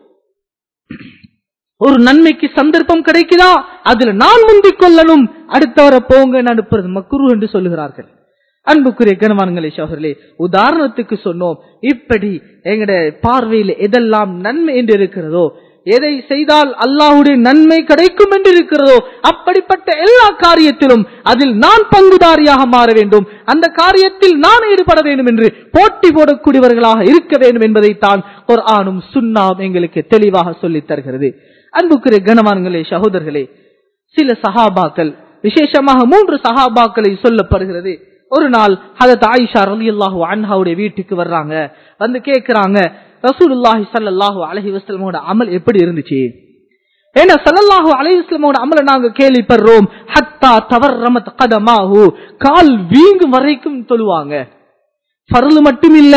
ஒரு நன்மைக்கு சந்தர்ப்பம் கிடைக்குதா அதுல நான் முந்திக் கொள்ளணும் அடுத்தவரை போங்க அனுப்புறது மக்குரு என்று சொல்லுகிறார்கள் அன்புக்குரிய கனவான்களே சோதர்களே உதாரணத்துக்கு சொன்னோம் இப்படி எங்கட பார்வையில் எதெல்லாம் நன்மை என்று இருக்கிறதோ எதை செய்தால் அல்லாஹுடைய நன்மை கிடைக்கும் என்று இருக்கிறதோ அப்படிப்பட்ட எல்லா காரியத்திலும் அதில் நான் பங்குதாரியாக மாற வேண்டும் அந்த காரியத்தில் நான் ஈடுபட வேண்டும் என்று போட்டி போடக்கூடியவர்களாக இருக்க வேண்டும் என்பதைத்தான் ஒரு ஆணும் சுண்ணாம் எங்களுக்கு தெளிவாக சொல்லித் தருகிறது அன்புக்குரிய கனவான்களே சகோதரர்களே சில சஹாபாக்கள் விசேஷமாக மூன்று சஹாபாக்களை சொல்லப்படுகிறது ஒரு நாள் ஹதத் ஆயிஷா ரலியல்லாஹு அன்ஹாவுடைய வீட்டுக்கு வர்றாங்க வந்து கேக்குறாங்க ரசூலுல்லாஹி ஸல்லல்லாஹு அலைஹி வஸல்லமோட அமல் எப்படி இருந்துச்சு ஏன்னா ஸல்லல்லாஹு அலைஹி வஸல்லமோட அமல நாங்க கேள்விப்படுறோம் ஹத்தா தவர்ரமத் கதமாஹு கால் வீங்கும் வரைக்கும் தொழுவாங்க ஃபர்லு மட்டும் இல்ல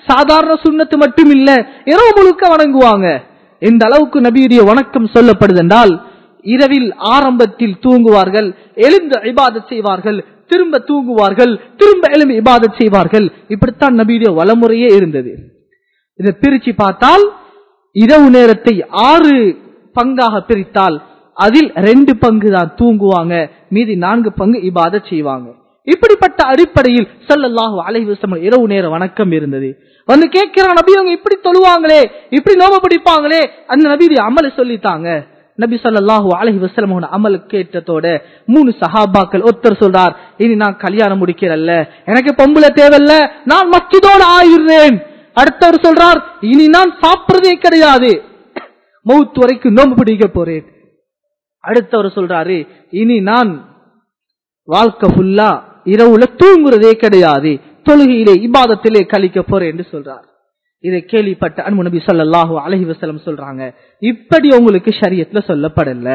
சாதாரண சுண்ணத்து மட்டும் இல்ல இரவு முழுக்க வணங்குவாங்க எந்த அளவுக்கு நபியுடைய வணக்கம் சொல்லப்படுது என்றால் இரவில் ஆரம்பத்தில் தூங்குவார்கள் எழுந்து இபாதத் செய்வார்கள் திரும்ப தூங்குவார்கள் திரும்ப எழும்பி இபாதத் செய்வார்கள் இப்படித்தான் நபியுடைய வளமுறையே இருந்தது இதை பிரிச்சு பார்த்தால் இரவு நேரத்தை ஆறு பங்காக பிரித்தால் அதில் ரெண்டு பங்கு தான் தூங்குவாங்க மீதி நான்கு பங்கு இபாதத் செய்வாங்க இப்படிப்பட்ட அடிப்படையில் ஸல்லல்லாஹு அலைஹி வஸல்லம் இரவு நேர வணக்கம் இருந்தது வந்து கேட்கிறான் நபி அவங்க இப்படி தொழுவாங்களே இப்படி நோம பிடிப்பாங்களே அந்த நபியுடைய அமலை சொல்லித்தாங்க நபி ஸல்லல்லாஹு அலைஹி வஸல்லம் அமல் கேட்டதோட மூணு சஹாபாக்கள் ஒருத்தர் சொல்றார் இனி நான் கல்யாணம் முடிக்கிறல்ல எனக்கு பொம்பளை தேவையில்ல நான் மஸ்ஜிதோட ஆயிடுறேன் அடுத்தவர் சொல்றார் இனி நான் சாப்பிடுறதே கிடையாது மௌத் வரைக்கும் நோம்பு பிடிக்க போறேன் அடுத்தவர் சொல்றாரு இனி நான் வாழ்க்கை ஃபுல்லா இரவுல தூங்குறதே கிடையாது தொழுகையிலே இபாதத்திலே கழிக்க போறேன் என்று சொல்றார் இதை கேள்விப்பட்ட அன்பு நபி ஸல்லல்லாஹு அலைஹி வஸல்லம் சொல்றாங்க இப்படி உங்களுக்கு ஷரியத்துல சொல்லப்படல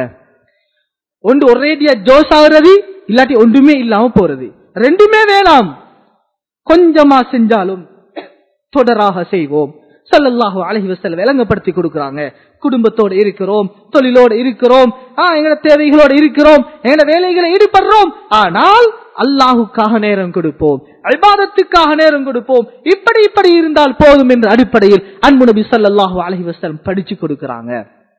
ஒன்று ஒரேடியா ஜோஸ் ஆகுறது இல்லாட்டி ஒன்றுமே இல்லாம போறது ரெண்டுமே வேணாம் கொஞ்சமா செஞ்சாலும் தொடராக செய்வோம் ஸல்லல்லாஹு அலைஹி வஸல்லம் விளங்கப்படுத்தி கொடுக்கறாங்க குடும்பத்தோட இருக்கிறோம் தொழிலோட இருக்கிறோம் ஆ, எங்கட தேவைகளோட இருக்கிறோம் எங்கட வேலைகளை ஈடுபடுறோம் ஆனால் அல்லாஹுக்காக நேரம் கொடுப்போம் அல்பாதத்துக்காக நேரம் கொடுப்போம் இப்படி இப்படி இருந்தால் போதும் என்ற அடிப்படையில் அன்பு நபி ஸல்லல்லாஹு அலைஹி வஸல்லம் படிச்சு கொடுக்கறாங்க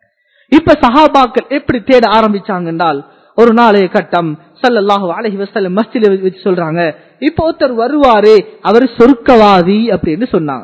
இப்ப சஹாபாக்கள் எப்படி தேட ஆரம்பிச்சாங்க என்றால் ஒரு நாளைய கட்டம் ஸல்லல்லாஹு அலைஹி வஸல்லம் மஸ்ஜில வச்சு சொல்றாங்க இப்ப ஒருத்தர் வருவாரு அவர் சொர்க்கவாதி அப்படின்னு சொன்னாங்க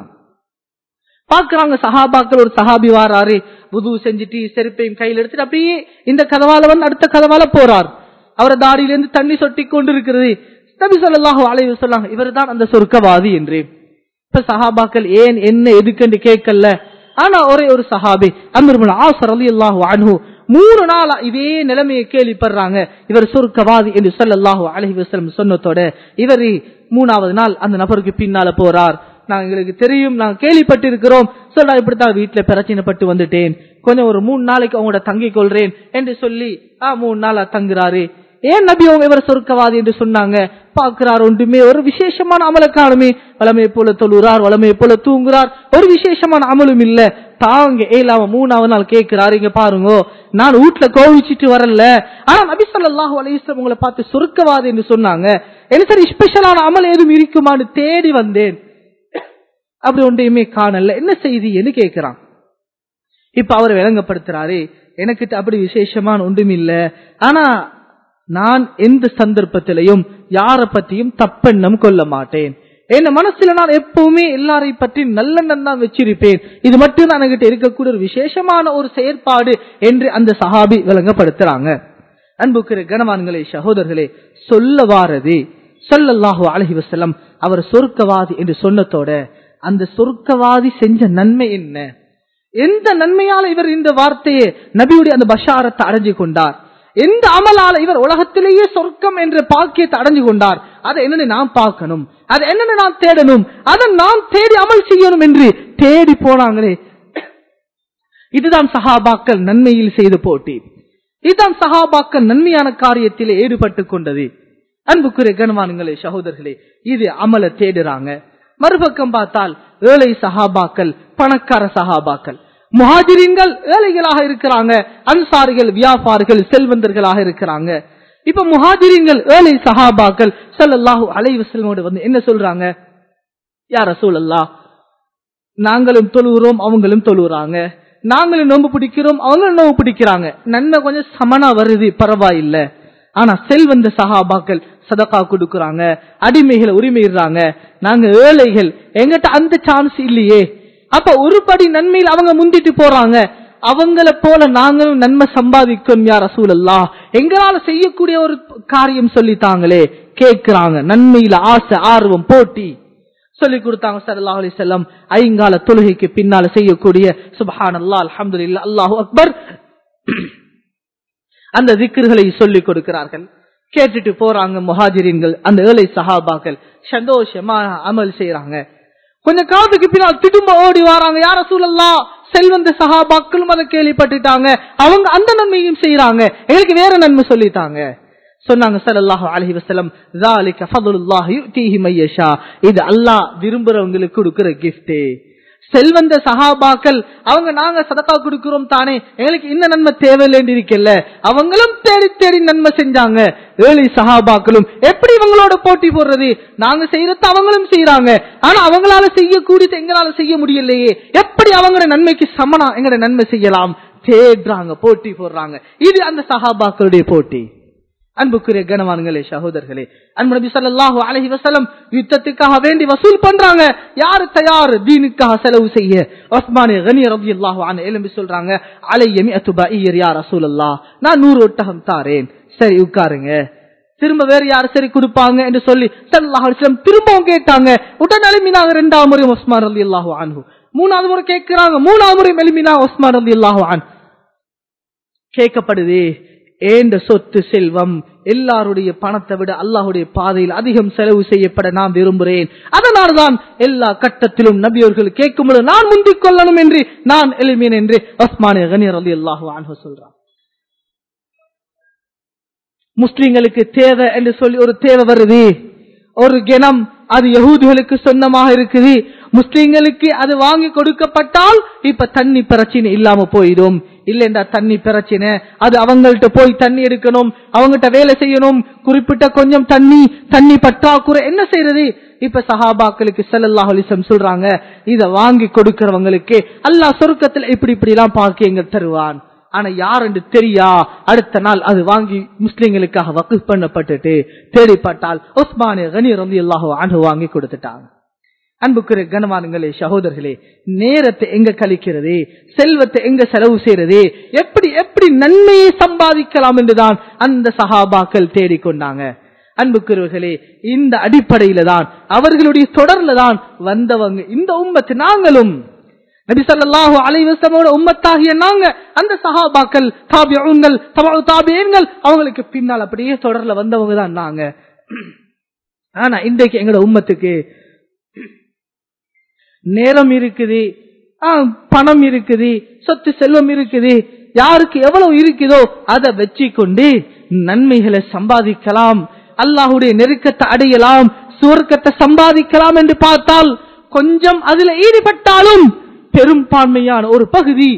பாக்குறாங்க சஹாபாக்கள் ஒரு சஹாபி வாராரு புது செஞ்சுட்டு செருப்பையும் கையில் எடுத்துட்டு அப்படியே இந்த கதவால வந்து அடுத்த கதவால போறார் அவரை தாடியிலிருந்து தண்ணி சொட்டி கொண்டு இருக்கிறது நபி ஸல்லல்லாஹு அலைஹி வஸல்லம் இவர்தான் அந்த சொர்க்கவாதி என்று இப்ப சஹாபாக்கள் ஏன் என்ன எதுக்குன்னு கேட்கல ஆனா ஒரே ஒரு சஹாபி அமர்முல் ஆசர் ரலியல்லாஹு அன்ஹு மூணு நாளா இதே நிலைமையை கேள்விப்படுறாங்க இவர் சொர்க்கவாதி என்று ஸல்லல்லாஹு அலைஹி வஸல்லம் சொன்னதோட இவர் மூணாவது நாள் அந்த நபருக்கு பின்னால போறார் நான் எங்களுக்கு தெரியும் நான் கேள்விப்பட்டிருக்கிறோம் சொல்ல இப்படித்தான் வீட்டுல பிரச்சனைப்பட்டு வந்துட்டேன் கொஞ்சம் ஒரு மூணு நாளைக்கு அவங்களோட தங்கிக் கொள்றேன் என்று சொல்லி ஆ மூணு நாளா தங்குறாரு ஏன் நபி அவங்க இவர் சொர்க்கவாதி என்று சொன்னாங்க பார்க்கிறார் ஒன்றுமே ஒரு விசேஷமான அமல காணுமே வளமையை போல தொழுறார் வளமையை போல தூங்குறார் ஒரு விசேஷமான அமலும் இல்ல தாங்க ஏலாம மூணாவது நாள் கேட்கிறாரு இங்க பாருங்க நான் வீட்டுல கோவிச்சிட்டு வரல ஆனா நபி ஸல்லல்லாஹு அலைஹி வஸல்லம் உங்களை பார்த்து சொர்க்கவாதி என்று சொன்னாங்க எனக்கு சரி ஸ்பெஷலான அமல் எதுவும் இருக்குமான்னு தேடி வந்தேன் அப்படி ஒன்றையுமே காணல என்ன செய்தி என்று கேட்கிறான் இப்ப அவர் விளங்கப்படுத்துறாரு எனக்கு அப்படி விசேஷமான ஒன்றும் இல்ல ஆனா நான் எந்த சந்தர்ப்பத்திலையும் யார பத்தியும் தப்பெண்ணம் கொள்ள மாட்டேன் என் மனசுல நான் எப்பவுமே எல்லாரை பற்றி நல்லெண்ணம் தான் வச்சிருப்பேன் இது மட்டும் தான் என்கிட்ட இருக்கக்கூடிய ஒரு விசேஷமான ஒரு செயற்பாடு என்று அந்த சஹாபி விளங்கப்படுத்துறாங்க அன்புக்கிற கனவான்களே சகோதரர்களே சொல்ல வாரது ஸல்லல்லாஹு அலைஹி வஸல்லம் அவர் சொர்க்கவாதி என்று சொன்னதோட அந்த சொர்க்கவாதி செஞ்ச நன்மை என்ன எந்த நன்மையால இவர் இந்த வார்த்தையை நபியுடைய அந்த பஷாரத்தை அடைஞ்சு கொண்டார் எந்த அமலால இவர் உலகத்திலேயே சொர்க்கம் என்ற பாக்கியத்தை அடைஞ்சு கொண்டார் அதை என்னன்னு நான் பார்க்கணும் அதை என்னன்னு நான் தேடணும் அதை நான் தேடி அமல் செய்யணும் என்று தேடி போனாங்களே இதுதான் சஹாபாக்கள் நன்மையில் செய்த போட்டி இதுதான் சஹாபாக்கள் நன்மையான காரியத்திலே ஈடுபட்டு கொண்டது அன்புக்குரிய கனவான்களே சகோதரர்களே இது அமல தேடுறாங்க மறுபக்கம் பார்த்தால் ஏழை சஹாபாக்கள் பணக்கார சஹாபாக்கள் முஹாஜிரின்கள் ஏழைகளாக இருக்கிறாங்க அன்சாரிகள் வியாபாரிகள் செல்வந்தர்களாக இருக்கிறாங்க இப்ப முஹாஜிரின்கள் ஏழை சஹாபாக்கள் ஸல்லல்லாஹு அலைஹி வஸல்லமோடு வந்து என்ன சொல்றாங்க யா ரசூலல்லாஹ் நாங்களும் தொழுகிறோம் அவங்களும் தொழுகிறாங்க நாங்களும் நோம்பு பிடிக்கிறோம் அவங்களும் நோம்பு பிடிக்கிறாங்க நன்மை கொஞ்சம் சமனா வருது பரவாயில்லை ஆனா செல்வந்த சஹாபாக்கள் சதக்கா கொடுக்கறாங்க அடிமைகளை உரிமையிடுறாங்க நாங்க ஏழைகள் எங்கிட்ட அந்த சான்ஸ் இல்லையே அப்ப ஒருபடி நன்மையில் அவங்க முந்திட்டு போறாங்க அவங்கள போல நாங்களும் நன்மை சம்பாதிக்கணும் யார் ரசூலல்லா எங்களால செய்யக்கூடிய ஒரு காரியம் சொல்லித்தாங்களே கேட்கிறாங்க நன்மையில ஆசை ஆர்வம் போட்டி சொல்லி கொடுத்தாங்க ஸல்லல்லாஹு அலைஹி வஸல்லம் ஐங்கால தொழுகைக்கு பின்னால செய்யக்கூடிய சுப்ஹானல்லாஹ் அல்ஹம்துலில்லாஹ் அல்லாஹு அக்பர் அந்த திக்ர்களை சொல்லிக் கொடுக்கிறார்கள் கேட்டுட்டு போறாங்க முஹாஜிரின்கள் அந்த ஏழை சஹாபாக்கள் சந்தோஷமா அமல் செய்யறாங்க கொஞ்ச காலத்துக்கு பின்னால் திரும்ப ஓடி வராங்க யார சூழல்லா செல்வந்த சஹாபாக்களும் அதை கேள்விப்பட்டுட்டாங்க அவங்க அந்த நன்மையும் செய்யறாங்க எங்களுக்கு வேற நன்மை சொல்லிட்டாங்க சொன்னாங்க ஸல்லல்லாஹு அலைஹி வஸல்லம் ذَلِكَ فَضْلُ اللَّهِ يُؤْتِيهِ مَن يَشَاءُ இது அல்லாஹ் விரும்புறவங்களுக்கு கொடுக்கிற gift செல்வந்த சஹாபாக்கள் அவங்க நாங்க சதக்கா கொடுக்கிறோம் தானே எங்களுக்கு இந்த நன்மை தேவையில்லைன்னு இருக்கல அவங்களும் தேடி தேடி நன்மை செஞ்சாங்க ஏழை சஹாபாக்களும் எப்படி இவங்களோட போட்டி போடுறது நாங்க செய்யறது அவங்களும் செய்யறாங்க ஆனா அவங்களால செய்யக்கூடியது எங்களால செய்ய முடியலையே எப்படி அவங்களோட நன்மைக்கு சமனா எங்களோட நன்மை செய்யலாம் தேடுறாங்க போட்டி போடுறாங்க இது அந்த சஹாபாக்களுடைய போட்டி அன்புக்குரிய கனவான்களே சகோதரர்களே அன்பு நபி ஸல்லல்லாஹு அலைஹி வஸல்லம் யுத்தத்துக்காக வேண்டி வசூல் பண்றாங்க யாரு தயார் தீனுக்காக செலவு செய்ய உஸ்மான் கனி ரலியல்லாஹு அன்ஹு எழும்பி சொல்றாங்க அலைய மிஅத்து பஈர் யா ரசூலல்லாஹ் நான் 100 ஒட்டகம் தாரேன் சரி உட்காருங்க திரும்ப வேற யார் சரி கொடுப்பாங்க என்று சொல்லி ஸல்லல்லாஹு அலைஹி வஸல்லம் திரும்பவும் கேட்டாங்க உடனே எழுப்பினாங்க இரண்டாவது முறை உஸ்மான் ரலியல்லாஹு அன்ஹு மூணாவது முறை கேட்கிறாங்க மூணாவது முறை எழுப்பினா உஸ்மான் ரலியல்லாஹு அன்ஹு கேட்கப்படுது ஏண்ட சொத்து செல்வம் எல்லாருடைய பணத்தை விட அல்லாஹுடைய பாதையில் அதிகம் செலவு செய்யப்பட நான் விரும்புகிறேன் அதனால்தான் எல்லா கட்டத்திலும் நபியவர்கள் கேட்கும்போது நான் முந்திக் கொள்ளணும் என்று நான் எழுமேன் என்று உஸ்மானி கனியர் அலி அல்லாஹு அன்ஹு சொல்றான் முஸ்லிம்களுக்கு தேவை என்று சொல்லி ஒரு தேவை வருது ஒரு கிணம் அது யகூதிகளுக்கு சொந்தமாக இருக்குது முஸ்லிம்களுக்கு அது வாங்கி கொடுக்கப்பட்டால் இப்ப தண்ணி பிரச்சனை இல்லாம போயிடும் இல்லைண்டா தண்ணி பிரச்சனை அது அவங்கள்ட்ட போய் தண்ணி எடுக்கணும் அவங்ககிட்ட வேலை செய்யணும் குறிப்பிட்ட கொஞ்சம் தண்ணி தண்ணி பற்றாக்குறை என்ன செய்யறது இப்ப சஹாபாக்களுக்கு ஸல்லல்லாஹு அலைஹி வஸல்லம் சொல்றாங்க இத வாங்கி கொடுக்கிறவங்களுக்கு அல்லாஹ் சொர்க்கத்துல இப்படி இப்படி எல்லாம் பாக்கியங்கள் தருவான் ஆனா யார் என்று தெரியா அடுத்த நாள் அது வாங்கி முஸ்லிம்களுக்காக வக்கு பண்ணப்பட்டுட்டு தேடிப்பட்டால் உஸ்மானே கனி ரலி அல்லாஹு அன்ஹு வாங்கி கொடுத்துட்டாங்க அன்புக்குரிய கனவான்களே சகோதரர்களே நேரத்தை எங்க கழிக்கிறது செல்வத்தை எங்க செலவு செய்யறது எப்படி எப்படி நன்மையை சம்பாதிக்கலாம் என்றுதான் அந்த சஹாபாக்கள் தேடிக்கொண்டாங்க அன்புக்குரியவர்களே இந்த அடிப்படையில தான் அவர்களுடைய தொடர்ல தான் வந்தவங்க இந்த உம்மத்து நாங்களும் நபி ஸல்லல்லாஹு அலைஹி வஸல்லமோட உம்மத்தாகிய நாங்க அந்த சஹாபாக்கள் தாபிஊன்கள் தபஉ தாபிஈன்கள் அவங்களுக்கு பின்னால் அப்படியே தொடர்ல வந்தவங்க தான் நாங்க ஆனா இன்றைக்கு எங்கட உம்மத்துக்கு நேரம் இருக்குது ஆ, பணம் இருக்குது சொத்து செல்வம் இருக்குது யாருக்கு எவ்வளவு இருக்குதோ அதை வச்சு கொண்டு நன்மைகளை சம்பாதிக்கலாம் அல்லாஹுடைய நெருக்கத்தை அடையலாம் சுவர்க்கத்தை சம்பாதிக்கலாம் என்று பார்த்தால் கொஞ்சம் அதுல ஈடுபட்டாலும் பெரும்பான்மையான ஒரு பகுதி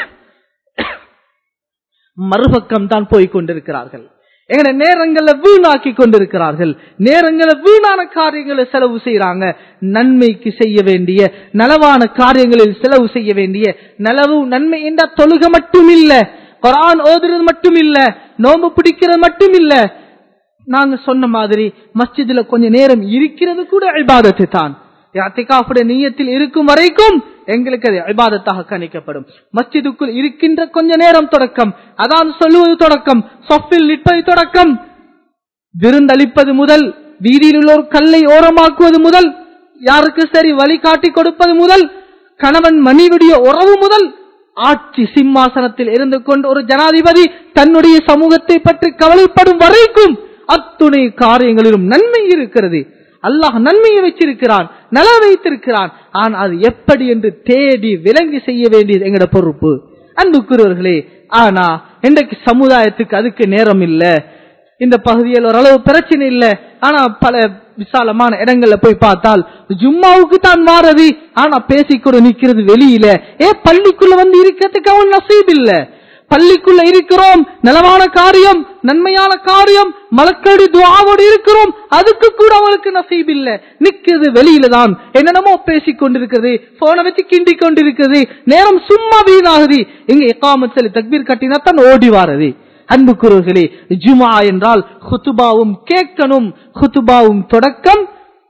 மறுபக்கம் தான் போய் கொண்டிருக்கிறார்கள் எங்கட நேரங்களை வீணாக்கி கொண்டிருக்கிறார்கள் நேரங்களை வீணான காரியங்களை செலவு செய்யறாங்க நன்மைக்கு செய்ய வேண்டிய நலவான காரியங்களில் செலவு செய்ய வேண்டிய நலவு நன்மை என்ற தொழுக மட்டும் இல்ல குரான் ஓதுறது மட்டும் இல்ல நோம்பு பிடிக்கிறது மட்டும் இல்ல நாங்க சொன்ன மாதிரி மஸ்ஜிதுல கொஞ்ச நேரம் இருக்கிறது கூட இபாதத்து தான் இஅ்திகாஃபுடைய நியத்தில் இருக்கும் வரைக்கும் எங்களுக்கு அது இபாதத்தாக கணிக்கப்படும் மஸ்ஜிதுக்குள் இருக்கின்ற கொஞ்ச நேரம் தொடக்கம் அதான் சொல்லுவது தொடக்கம் சொஃபில் நிற்பது தொடக்கம் விருந்தளிப்பது முதல் வீதியில் உள்ள ஒரு கல்லை ஓரமாக்குவது முதல் யாருக்கு சரி வழிகாட்டி கொடுப்பது முதல் கணவன் மனைவியுடைய உறவு முதல் ஆட்சி சிம்மாசனத்தில் இருந்து கொண்டு ஒரு ஜனாதிபதி தன்னுடைய சமூகத்தை பற்றி கவலைப்படும் வரைக்கும் அத்துணை காரியங்களிலும் நன்மை இருக்கிறது அல்லாஹ் நன்மையை வச்சிருக்கிறான் நல வைத்திருக்கிறான் ஆனால் அது எப்படி என்று தேடி விளங்கி செய்ய வேண்டியது எங்கட பொறுப்பு அன்புக்குரியவர்களே ஆனா இன்றைக்கு சமுதாயத்துக்கு அதுக்கு நேரம் இல்ல இந்த பகுதியில் ஓரளவு பிரச்சனை இல்ல ஆனா பல விசாலமான இடங்கள்ல போய் பார்த்தால் ஜும்மாவுக்கு தான் மாறது ஆனா பேசிக்கூட நிக்கிறது வெளியில ஏ பள்ளிக்குள்ள வந்து இருக்கிறதுக்கு அவன் நசீப் இல்ல பள்ளிக்குள்ள இருக்கிறோம் நலவான காரியம் நன்மையான காரியம் மலக்கடி துவாவோடு இருக்கிறோம் அதுக்கு கூட அவளுக்கு நசீப் இல்ல நிக்கிறது வெளியில தான் என்னென்னமோ பேசிக் கொண்டிருக்கிறது போனை வச்சு கிண்டி கொண்டிருக்கிறது நேரம் சும்மா வீணாகுது இங்க எக்காமத் சொல்லி தக்பீர் கட்டினா தான் ஓடி வாரது அன்புக்குறவர்களே ஜுமா என்றால் ஹுத்துபாவும் கேட்கணும் ஹுத்துபாவும் தொடக்கம்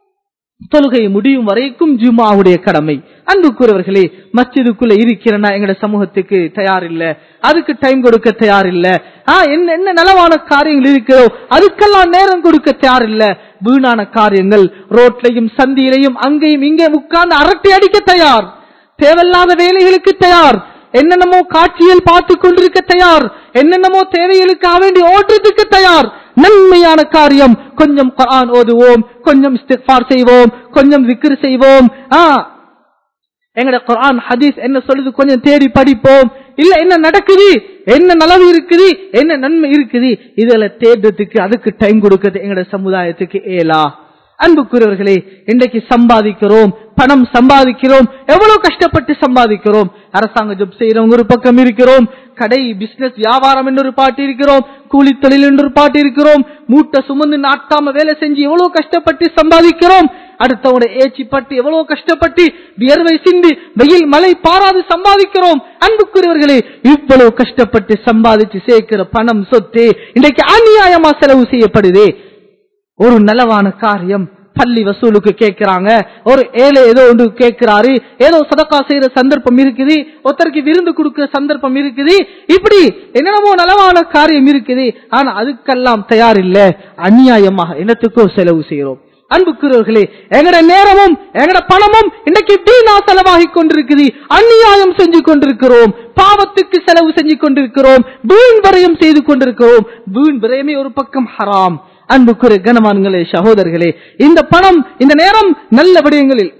தொழுகை முடியும் வரைக்கும் ஜுமாவுடைய கடமை அன்புக்குறவர்களே மஸ்ஜிதுக்குள்ள இருக்கிறனா எங்கட சமூகத்துக்கு தயார் இல்ல அதுக்கு டைம் கொடுக்க தயார் இல்ல ஆ, என்ன என்ன நலவான காரியங்கள் இருக்கிறோ அதுக்கெல்லாம் நேரம் கொடுக்க தயார் இல்ல வீணான காரியங்கள் ரோட்லையும் சந்தியிலையும் அங்கேயும் இங்கே உட்கார்ந்து அரட்டை அடிக்க தயார் தேவையில்லாத வேலைகளுக்கு தயார் என்னென்னமோ காட்சியில் பார்த்து கொண்டிருக்க தயார் என்னென்னமோ தேவைகளுக்காக வேண்டி ஓட்டுறதுக்கு தயார் நன்மையான காரியம் கொஞ்சம் குர்ஆன் ஓதுவோம் கொஞ்சம் இஸ்திக்ஃபார் செய்வோம் கொஞ்சம் விக்ர் செய்வோம் ஆ எங்கட குர்ஆன் ஹதீஸ் என்ன சொல்லுது கொஞ்சம் தேடி படிப்போம் இல்ல என்ன நடக்குது என்ன நலவு இருக்குது என்ன நன்மை இருக்குது இதுல தேடுறதுக்கு அதுக்கு டைம் கொடுக்கிறது எங்கட சமுதாயத்துக்கு ஏலா அன்புக்குரியவர்களே இன்றைக்கு சம்பாதிக்கிறோம் பணம் சம்பாதிக்கிறோம் எவ்வளவு கஷ்டப்பட்டு சம்பாதிக்கிறோம் அரசாங்க ஜப் செய்யறவங்க ஒரு பக்கம் இருக்கிறோம் கடை பிசினஸ் வியாபாரம் என்று ஒரு பாட்டு இருக்கிறோம் கூலி தொழில் என்று ஒரு பாட்டு இருக்கிறோம் மூட்டை சுமந்து நாட்டாம வேலை செஞ்சு எவ்வளவு கஷ்டப்பட்டு சம்பாதிக்கிறோம் அடுத்தவங்க ஏச்சி பட்டு எவ்வளவு கஷ்டப்பட்டு வியர்வை சிந்தி வெயில் மழை பாராது சம்பாதிக்கிறோம் அன்புக்குரியவர்களே இவ்வளவு கஷ்டப்பட்டு சம்பாதிச்சு சேர்க்கிற பணம் சொத்து இன்றைக்கு அநியாயமா செலவு செய்யப்படுதே ஒரு நலவான காரியம் பள்ளி வசூலுக்கு கேட்கிறாங்க ஒரு ஏழை ஏதோ ஒன்று கேட்கிறாரு ஏதோ சதக்கா செய்யற சந்தர்ப்பம் இருக்குது ஒருத்தருக்கு விருந்து கொடுக்கிற சந்தர்ப்பம் இருக்குது இப்படி என்னென்னமோ நலவான காரியம் இருக்குது ஆனா அதுக்கெல்லாம் தயார் இல்ல அநியாயமாக என்னத்துக்கோ செலவு செய்யறோம் அன்புக்குரியவர்களே எங்கட நேரமும் எங்கட பணமும் இன்னைக்கு வீணா செலவாகி கொண்டிருக்குது அநியாயம் செஞ்சு கொண்டிருக்கிறோம் பாவத்துக்கு செலவு செஞ்சு கொண்டிருக்கிறோம் வீண் விரயம் செய்து கொண்டிருக்கிறோம் வீண் விரயமே ஒரு பக்கம் ஹராம் அன்புக்குரிய கனமான்களே சகோதரர்களே இந்த பணம் இந்த நேரம் நல்ல விடயங்களில்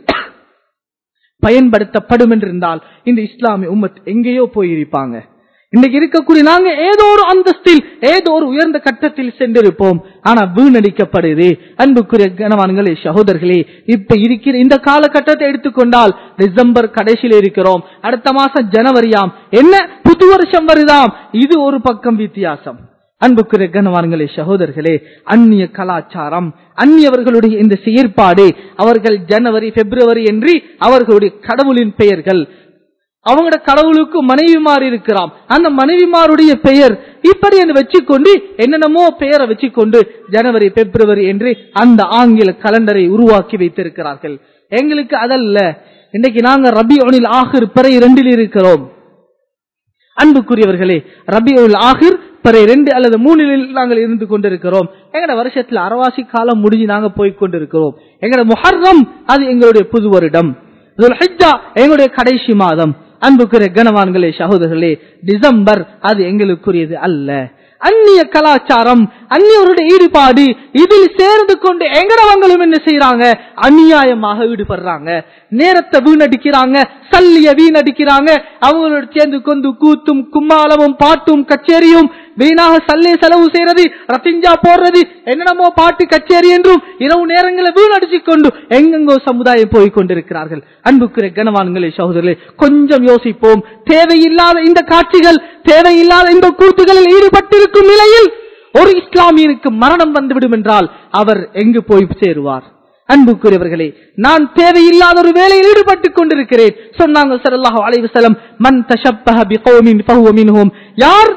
பயன்படுத்தப்படும் என்றிருந்தால் இந்த இஸ்லாமிய உம்மத் எங்கேயோ போயிருப்பாங்க இன்னைக்கு இருக்கக்கூடிய நாங்க ஏதோ ஒரு அந்தஸ்தில் ஏதோ ஒரு உயர்ந்த கட்டத்தில் சென்றிருப்போம் ஆனா வீணடிக்கப்படுது அன்புக்குரிய கனவான்களே சகோதரர்களே இப்ப இருக்கிற இந்த காலகட்டத்தை எடுத்துக்கொண்டால் டிசம்பர் கடைசியில் இருக்கிறோம் அடுத்த மாசம் ஜனவரியாம் என்ன புது வருஷம் வருதாம் இது ஒரு பக்கம் வித்தியாசம் அன்புக்குரிய கனவான்களே சகோதரர்களே அந்நிய கலாச்சாரம் அந்நியவர்களுடைய இந்த செயற்பாடு அவர்கள் ஜனவரி பிப்ரவரி என்று அவர்களுடைய கடவுளின் பெயர்கள் அவங்களோட கடவுளுக்கு மனைவிமார் இருக்கிறாம் அந்த மனைவிமாருடைய பெயர் இப்படி என்று வச்சுக்கொண்டு என்னென்னமோ பெயரை வச்சுக்கொண்டு ஜனவரி பிப்ரவரி என்று அந்த ஆங்கில கலண்டரை உருவாக்கி வைத்திருக்கிறார்கள் எங்களுக்கு அதல்ல இன்னைக்கு நாங்க ரபி ஒனில் ஆகிர் பிறை இரண்டில் இருக்கிறோம் அன்புக்குரியவர்களே ரபியுல் ஆகிர் பிறை ரெண்டு அல்லது மூணில் நாங்கள் இருந்து கொண்டிருக்கிறோம் எங்கட வருஷத்துல அரவாசி காலம் முடிஞ்சு நாங்க போய் கொண்டிருக்கிறோம் எங்கட முஹர்ரம் அது எங்களுடைய புது வருடம் துல்ஹிஜ்ஜா எங்களுடைய கடைசி மாதம் அன்புக்குரிய கனவான்களே சகோதரர்களே டிசம்பர் அது எங்களுக்குரியது அல்ல அந்நிய கலாச்சாரம் அந்நியவருடைய ஈடுபாடு இதில் சேர்ந்து கொண்டு எங்கடவங்களும் என்ன செய்யறாங்க அநியாயமாக ஈடுபடுறாங்க நேரத்தை வீணடிக்கிறாங்க சல்லிய வீணடிக்கிறாங்க அவங்களோட சேர்ந்து கொண்டு கூத்தும் கும்மாளமும் பாட்டும் கச்சேரியும் வீணாக சல்லிய செலவு செய்யறது ரத்திஞ்சா போடுறது என்னென்னமோ பாட்டு கச்சேரி என்றும் இரவு நேரங்களை வீணடிச்சு கொண்டு எங்கெங்கோ சமுதாயம் போய் கொண்டிருக்கிறார்கள் அன்புக்குரிய கனவான்களே சகோதரர்களே கொஞ்சம் யோசிப்போம் தேவையில்லாத இந்த காட்சிகள் தேவையில்லாத இந்த கூத்துகளில் ஈடுபட்டிருக்கும் நிலையில் ஒரு இஸ்லாமியனுக்கு மரணம் வந்துவிடும் என்றால் அவர் எங்கு போய் சேருவார் அன்புக்குரியவர்களே நான் தேவையில்லாத ஒரு வேலையில் ஈடுபட்டுக் கொண்டிருக்கிறேன் சொன்னாங்க ஸல்லல்லாஹு அலைஹி வஸல்லம் மன் தஷப்பஹ பிகௌமின் ஃபஹுவ மின்ஹும் யார்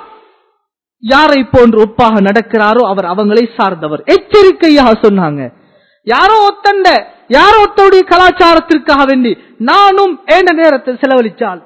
யாரை போன்று ஒப்பாக நடக்கிறாரோ அவர் அவங்களை சார்ந்தவர் எச்சரிக்கையாக சொன்னாங்க யாரோ ஒத்தண்ட யாரோ ஒருத்தருடைய கலாச்சாரத்திற்காக வேண்டி நானும் ஏண்ட நேரத்தை செலவழிச்சால்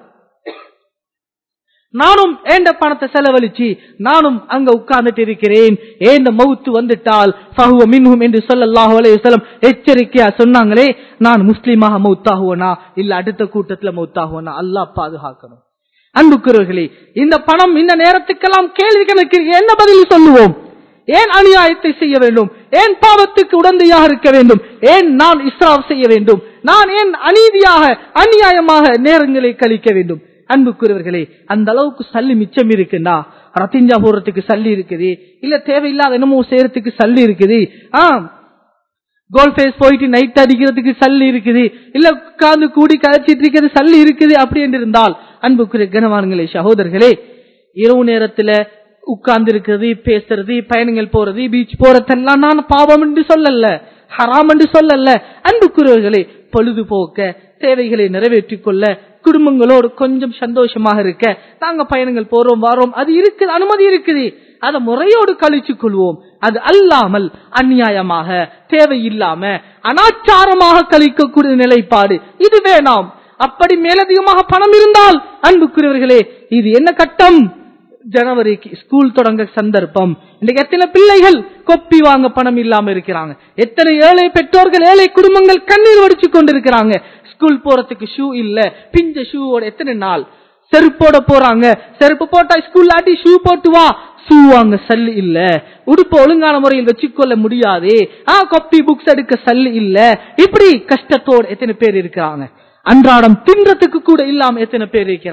நானும் ஏண்ட பணத்தை செலவழிச்சு நானும் அங்க உட்கார்ந்துட்டு இருக்கிறேன் ஏண்ட மவுத்து வந்துட்டால் ஃபஹுவ மின்ஹும் என்று சொல்லல்லாஹு அலைஹி வஸல்லம் எச்சரிக்கையா சொன்னாங்களே நான் முஸ்லீமாக மவுத்தாகுவனா இல்ல அடுத்த கூட்டத்துல மவுத்தாகுவனா அல்லாஹ் பாதுகாக்கணும் அன்புக்குரியவர்களே இந்த பணம் இந்த நேரத்துக்கெல்லாம் கேள்வி கணக்கு என்ன பதில் சொல்லுவோம் ஏன் அநியாயத்தை செய்ய வேண்டும் ஏன் பாவத்துக்கு உடந்தையாக இருக்க வேண்டும் ஏன் நான் இஸ்ராப் செய்ய வேண்டும் நான் ஏன் அநீதியாக அநியாயமாக நேரங்களை கழிக்க வேண்டும் அன்புக்குரியவர்களே அந்த அளவுக்கு சல்லி மிச்சம் இருக்குன்னா ரத்திஞ்சா போடுறதுக்கு சல்லி இருக்குது இல்ல தேவையில்லாத என்னமோ செய்யறதுக்கு சல்லி இருக்குது ஆஹ் கோல்ஃபேஸ் போயிட்டு நைட் அடிக்கிறதுக்கு சல்லி இருக்குது இல்ல உட்கார்ந்து கூடி கழிச்சிட்டு இருக்கிறது சல்லி இருக்குது அப்படி என்று இருந்தால் அன்புக்குரிய கனவான்களே சகோதரர்களே இரவு நேரத்துல உட்கார்ந்து இருக்கிறது பேசுறது பயணங்கள் போறது பீச் போறதெல்லாம் நான் பாவம் என்று சொல்லல ஹராம் என்று சொல்லல அன்புக்குரியவர்களே பொழுதுபோக்க தேவைகளை நிறைவேற்றிக் கொள்ள குடும்பங்களோடு கொஞ்சம் சந்தோஷமாக இருக்க நாங்க பயணங்கள் போறோம் வாரோம் அது இருக்குது அனுமதி இருக்குது அதை முறையோடு கழிச்சுக் கொள்வோம் அது அல்லாமல் அநியாயமாக தேவையில்லாம அனாச்சாரமாக கழிக்கக்கூடிய நிலைப்பாடு இது வேணாம் அப்படி மேலதிகமாக பணம் இருந்தால் அன்புக்குரியவர்களே இது என்ன கட்டம் ஜனவரிக்கு ஸ்கூல் தொடங்க சந்தர்ப்பம் இன்னைக்கு எத்தனை பிள்ளைகள் கொப்பி வாங்க பணம் இல்லாம இருக்கிறாங்க எத்தனை ஏழை பெற்றோர்கள் ஏழை குடும்பங்கள் கண்ணீர் வடிச்சு கொண்டிருக்கிறாங்க ஸ்கூல் போறதுக்கு ஷூ இல்ல பிஞ்ச ஷூவோட எத்தனை நாள் செருப்போட போறாங்க செருப்பு போட்டா ஸ்கூல்ல ஆட்டி ஷூ போட்டு வா ஷூ வாங்க சல்லு இல்ல உடுப்பு ஒழுங்கான முறையில் வச்சுக்கொள்ள முடியாது ஆ கொப்பி புக்ஸ் எடுக்க சல்லு இல்ல இப்படி கஷ்டத்தோட எத்தனை பேர் இருக்கிறாங்க அன்றாடம் தின்றதுக்கு கூட இல்லாம எத்தனை பேர் இருக்கிறாங்க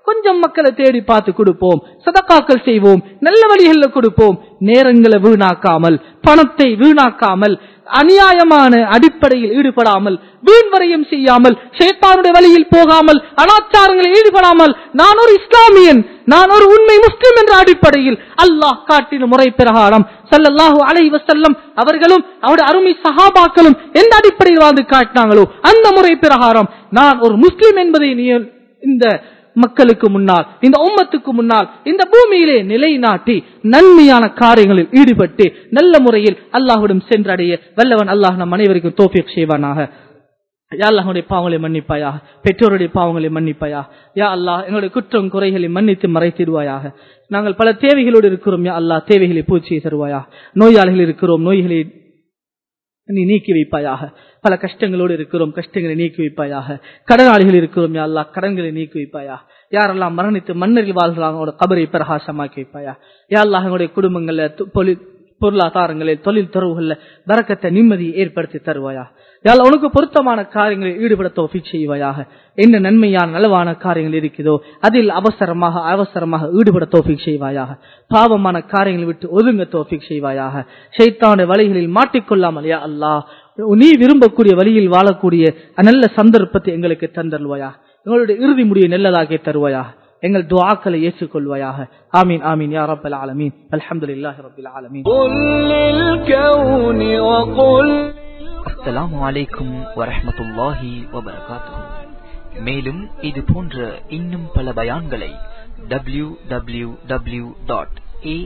கொஞ்சம் மக்களை தேடி பார்த்து கொடுப்போம் சதக்காக்கள் செய்வோம் நல்ல வழிகளில் கொடுப்போம் நேரங்களை வீணாக்காமல் பணத்தை வீணாக்காமல் அநியாயமான அடிப்படையில் ஈடுபடாமல் வீண் வரையும் செய்யாமல் ஷேத்தானுடைய வழியில் போகாமல் அனாச்சாரங்களில் ஈடுபடாமல் நான் ஒரு இஸ்லாமியன் நான் ஒரு உண்மை முஸ்லிம் என்ற அடிப்படையில் அல்லாஹ் காட்டின முறை பிரகாரம் சல்லல்லாஹு அலைஹி வஸல்லம் அவர்களும் அவருடைய அருமை சஹாபாக்களும் எந்த அடிப்படையில் வாழ்ந்து காட்டினாங்களோ அந்த முறை பிரகாரம் நான் ஒரு முஸ்லிம் என்பதை நீ இந்த மக்களுக்கு முன்னால் இந்த உம்மத்துக்கு முன்னால் இந்த பூமியிலே நிலைநாட்டி நன்மையான காரியங்களில் ஈடுபட்டு நல்ல முறையில் அல்லாஹ்விடம் சென்றடைய வல்லவன் அல்லாஹ் நம் அனைவருக்கும் தோஃபிக் செய்வானாக யா அல்லாஹுடைய பாவங்களை மன்னிப்பாயாக பெற்றோருடைய பாவங்களை மன்னிப்பாயா யா அல்லாஹ் எங்களுடைய குற்றம் குறைகளை மன்னித்து மறைத்திடுவாயாக நாங்கள் பல தேவைகளோடு இருக்கிறோம் யா அல்லாஹ் தேவைகளை பூச்சி தருவாயா நோயாளிகள் இருக்கிறோம் நோய்களை நீ நீக்கி வைப்பாயாக பல கஷ்டங்களோடு இருக்கிறோம் கஷ்டங்களை நீக்கி வைப்பாயாக கடனாளிகள் இருக்கிறோம் யா அல்லாஹ் கடன்களை நீக்கி வைப்பாயா யாரெல்லாம் மரணித்து மன்னரில் வாழ்கிறாங்க அவங்களோட கபரை பிரகாசமாக்கி வைப்பாயா யா அல்லாஹ் எங்களுடைய குடும்பங்கள்ல து- பொலி- பொருளாதாரங்களில் தொழில் துறவுகள்ல பறக்கத்தை நிம்மதியை ஏற்படுத்தி தருவாயா யாழ் உனக்கு பொருத்தமான காரியங்களில் ஈடுபட தோஃபிக் செய்வாயாக என்ன நன்மையான நலவான காரியங்கள் இருக்குதோ அதில் அவசரமாக அவசரமாக ஈடுபட தோஃபிக் செய்வாயாக பாவமான காரியங்களை விட்டு ஒதுங்க தோஃபிக் செய்வாயாக ஷைத்தானுடைய வழிகளில் மாட்டிக்கொள்ளாமல் யா அல்லாஹ் நீ விரும்பக்கூடிய வழியில் வாழக்கூடிய நல்ல சந்தர்ப்பத்தை எங்களுக்கு தந்தருவாயா எங்களுடைய இறுதி முடிவை நல்லதாக்கி தருவாயா எங்கள் துஆக்களை ஏற்றுக்கொள்வாயாக ஆமீன் ஆமீன் யா ரப்பல் ஆலமீன் அல்ஹம்துலில்லாஹி ரப்பில் ஆலமீன் قل للكون وقل அஸ்ஸலாமு அலைக்கும் வரஹ்மத்துல்லாஹி வபரகாத்துஹு மேலும் இது போன்ற இன்னும் பல பயான்களை டபிள்யூ டபிள்யூ டபிள்யூ டாட்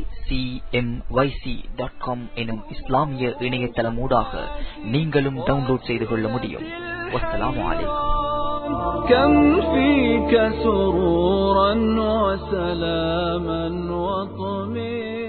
எனும் இஸ்லாமிய இணையதளமூடாக நீங்களும் டவுன்லோட் செய்து கொள்ள முடியும் வஸ்ஸலாமு அலைக்கும் كم فيك سرورا وسلاما وطمئنا